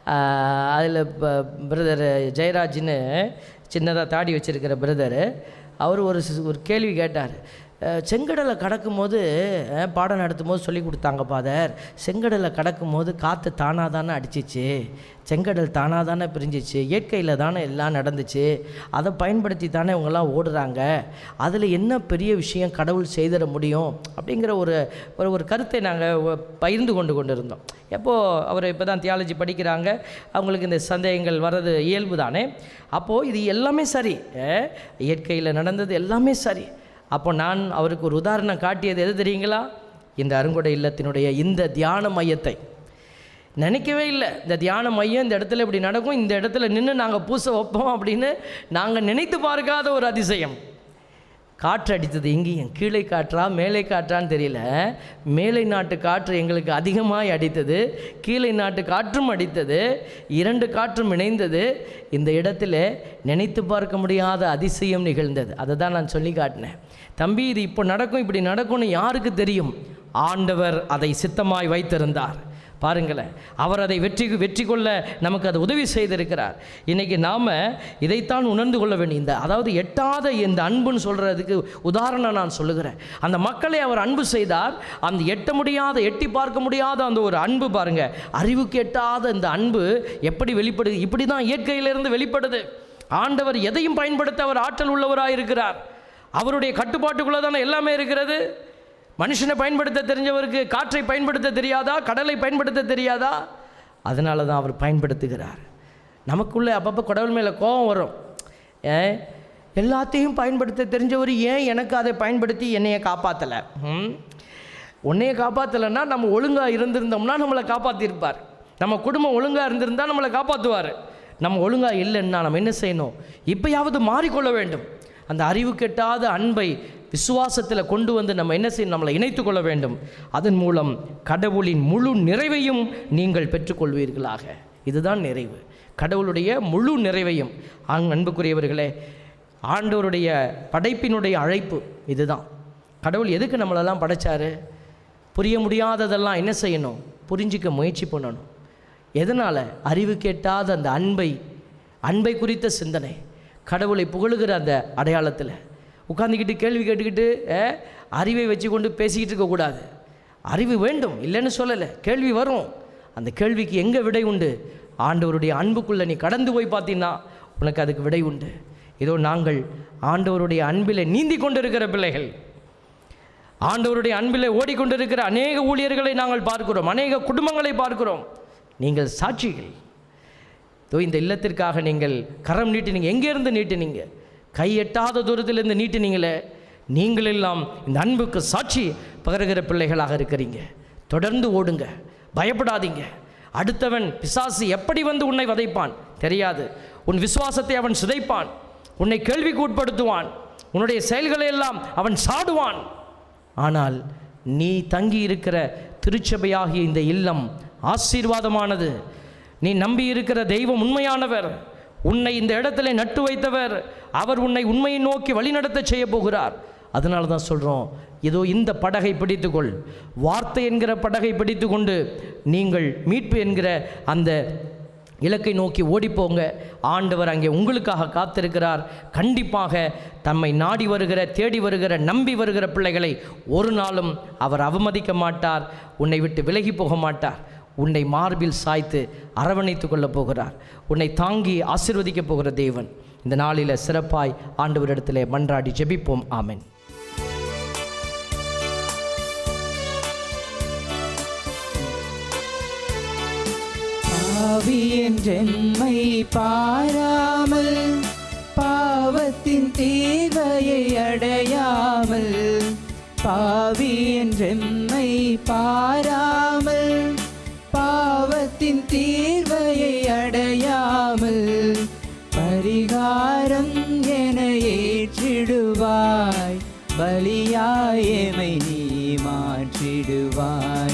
அதில் இப்போ பிரதர் ஜெயராஜ்னு சின்னதாக தாடி வச்சிருக்கிற பிரதரு அவர் ஒரு சி- ஒரு கேள்வி கேட்டார் அஹ், செங்கடலை கடக்கும்போது அஹ், பாடம் நடத்தும் போது சொல்லி கொடுத்தாங்க பாதர் செங்கடலை கடக்கும்போது காற்று தானாக தானே அடிச்சிச்சு செங்கடல் தானாக தானே பிரிஞ்சிச்சு இயற்கையில் தானே எல்லாம் நடந்துச்சு அதை பயன்படுத்தி தானே இவங்கெல்லாம் ஓடுறாங்க அதில் என்ன பெரிய விஷயம் கடவுள் செய்திட முடியும் அப்படிங்கிற ஒரு ஒரு ஒரு கருத்தை நாங்கள் பகிர்ந்து கொண்டு கொண்டு இருந்தோம் எப்போது அவர் இப்போ தான் தியாலஜி படிக்கிறாங்க அவங்களுக்கு இந்த சந்தேகங்கள் வர்றது இயல்பு தானே அப்போது இது எல்லாமே சரி அஹ், இயற்கையில் நடந்தது எல்லாமே சரி அப்போ நான் அவருக்கு ஒரு உதாரணம் காட்டியது எது தெரியுங்களா இந்த அருங்கொடை இல்லத்தினுடைய இந்த தியான மையத்தை நினைக்கவே இல்லை இந்த தியான மையம் இந்த இடத்துல இப்படி நடக்கும் இந்த இடத்துல நின்று நாங்கள் பூசை வைப்போம் அப்படின்னு நாங்கள் நினைத்து பார்க்காத ஒரு அதிசயம் காற்று அடித்தது எங்கேயும் கீழே காற்றா மேலே காற்றான்னு தெரியல மேலை நாட்டு காற்று எங்களுக்கு அதிகமாய் அடித்தது கீழே நாட்டு காற்றும் அடித்தது இரண்டு காற்றும் இணைந்தது இந்த இடத்துல நினைத்து பார்க்க முடியாத அதிசயம் நிகழ்ந்தது அதை தான் நான் சொல்லி காட்டினேன் தம்பி இது இப்போ நடக்கும் இப்படி நடக்கும்னு யாருக்கு தெரியும் ஆண்டவர் அதை சித்தமாய் வைத்திருந்தார் பாருங்களேன் அவர் அதை வெற்றி வெற்றி கொள்ள நமக்கு அது உதவி செய்திருக்கிறார் இன்னைக்கு நாம் இதைத்தான் உணர்ந்து கொள்ள வேண்டும் இந்த அதாவது எட்டாத இந்த அன்புன்னு சொல்கிறதுக்கு உதாரணம் நான் சொல்லுகிறேன் அந்த மக்களை அவர் அன்பு செய்தார் அந்த எட்ட முடியாத எட்டி பார்க்க முடியாத அந்த ஒரு அன்பு பாருங்க அறிவுக்கு எட்டாத இந்த அன்பு எப்படி வெளிப்படுது இப்படி தான் இயற்கையிலிருந்து வெளிப்படுது ஆண்டவர் எதையும் பயன்படுத்த அவர் ஆற்றல் உள்ளவராக இருக்கிறார் அவருடைய கட்டுப்பாட்டுக்குள்ளே தானே எல்லாமே இருக்கிறது மனுஷனை பயன்படுத்த தெரிஞ்சவருக்கு காற்றை பயன்படுத்த தெரியாதா கடலை பயன்படுத்த தெரியாதா அதனால தான் அவர் பயன்படுத்துகிறார் நமக்குள்ளே அப்பப்போ கடவுள் மேலே கோபம் வரும் ஏன் எல்லாத்தையும் பயன்படுத்த தெரிஞ்சவர் ஏன் எனக்கு அதை பயன்படுத்தி என்னைய காப்பாற்றலை உன்னைய காப்பாற்றலைன்னா நம்ம ஒழுங்காக இருந்திருந்தோம்னா நம்மளை காப்பாற்றிருப்பார் நம்ம குடும்பம் ஒழுங்காக இருந்திருந்தால் நம்மளை காப்பாற்றுவார் நம்ம ஒழுங்காக இல்லைன்னா நம்ம என்ன செய்யணும் இப்பயாவது மாறிக்கொள்ள வேண்டும் அந்த அறிவு கெட்டாத அன்பை விசுவாசத்தில் கொண்டு வந்து நம்ம என்ன செய்யணும் நம்மளை இணைத்து கொள்ள வேண்டும் அதன் மூலம் கடவுளின் முழு நிறைவையும் நீங்கள் பெற்றுக்கொள்வீர்களாக இதுதான் நிறைவு கடவுளுடைய முழு நிறைவையும் அங் அன்புக்குரியவர்களே ஆண்டவருடைய படைப்பினுடைய அழைப்பு இதுதான் கடவுள் எதுக்கு நம்மளெல்லாம் படைச்சாரு புரிய முடியாததெல்லாம் என்ன செய்யணும் புரிஞ்சிக்க முயற்சி பண்ணணும் எதனால் அறிவு கேட்டாத அந்த அன்பை அன்பை குறித்த சிந்தனை கடவுளை புகழுகிற அந்த அடையாளத்தில் உட்காந்துக்கிட்டு கேள்வி கேட்டுக்கிட்டு அஹ், அறிவை வச்சு கொண்டு பேசிக்கிட்டு இருக்கக்கூடாது அறிவு வேண்டும் இல்லைன்னு சொல்லலை கேள்வி வரும் அந்த கேள்விக்கு எங்கே விடை உண்டு ஆண்டவருடைய அன்புக்குள்ளே நீ கடந்து போய் பார்த்தீங்கன்னா உனக்கு அதுக்கு விடை உண்டு இதோ நாங்கள் ஆண்டவருடைய அன்பில் நீந்தி கொண்டிருக்கிற பிள்ளைகள் ஆண்டவருடைய அன்பில் ஓடிக்கொண்டிருக்கிற அநேக ஊழியர்களை நாங்கள் பார்க்கிறோம் அநேக குடும்பங்களை பார்க்கிறோம் நீங்கள் சாட்சிகள் இதோ இந்த இல்லத்திற்காக நீங்கள் கரம் நீட்டினீங்க எங்கேருந்து நீட்டினீங்க கை எட்டாத தூரத்திலிருந்து நீட்டினீங்களே நீங்கள் எல்லாம் இந்த அன்புக்கு சாட்சி பகருகிற பிள்ளைகளாக இருக்கிறீங்க தொடர்ந்து ஓடுங்க பயப்படாதீங்க அடுத்தவன் பிசாசு எப்படி வந்து உன்னை வதைப்பான் தெரியாது உன் விசுவாசத்தை அவன் சிதைப்பான் உன்னை கேள்விக்கு உட்படுத்துவான் உன்னுடைய செயல்களை எல்லாம் அவன் சாடுவான் ஆனால் நீ தங்கி இருக்கிற திருச்சபையாகிய இந்த இல்லம் ஆசீர்வாதமானது நீ நம்பி இருக்கிற தெய்வம் உண்மையானவர் உன்னை இந்த இடத்துல நட்டு வைத்தவர் அவர் உன்னை உண்மையை நோக்கி வழிநடத்த செய்ய போகிறார் அதனால தான் சொல்கிறோம் இதோ இந்த படகை பிடித்துக்கொள் வார்த்தை என்கிற படகை பிடித்துக்கொண்டு நீங்கள் மீட்பு என்கிற அந்த இலக்கை நோக்கி ஓடிப்போங்க ஆண்டவர் அங்கே உங்களுக்காக காத்திருக்கிறார் கண்டிப்பாக தம்மை நாடி வருகிற தேடி வருகிற நம்பி வருகிற பிள்ளைகளை ஒரு நாளும் அவர் அவமதிக்க மாட்டார் உன்னை விட்டு விலகி போக மாட்டார் உன்னை மார்பில் சாய்த்து அரவணைத்து கொள்ளப் போகிறார் உன்னை தாங்கி ஆசிர்வதிக்கப் போகிற தேவன் இந்த நாளில் சிறப்பாய் ஆண்டவரிடத்திலே மன்றாடி ஜெபிப்போம் ஆமென் பாவி என்றெம்மை பாராமல் பாவத்தின் தீர்வையை அடையாமல் பாவி என்றெம்மை பாராமல் பாவத்தின் தீர்வையை அடையாமல் பரிகாரம் என ஏற்றிடுவாய் பலியாயமை நீ மாற்றிடுவாய்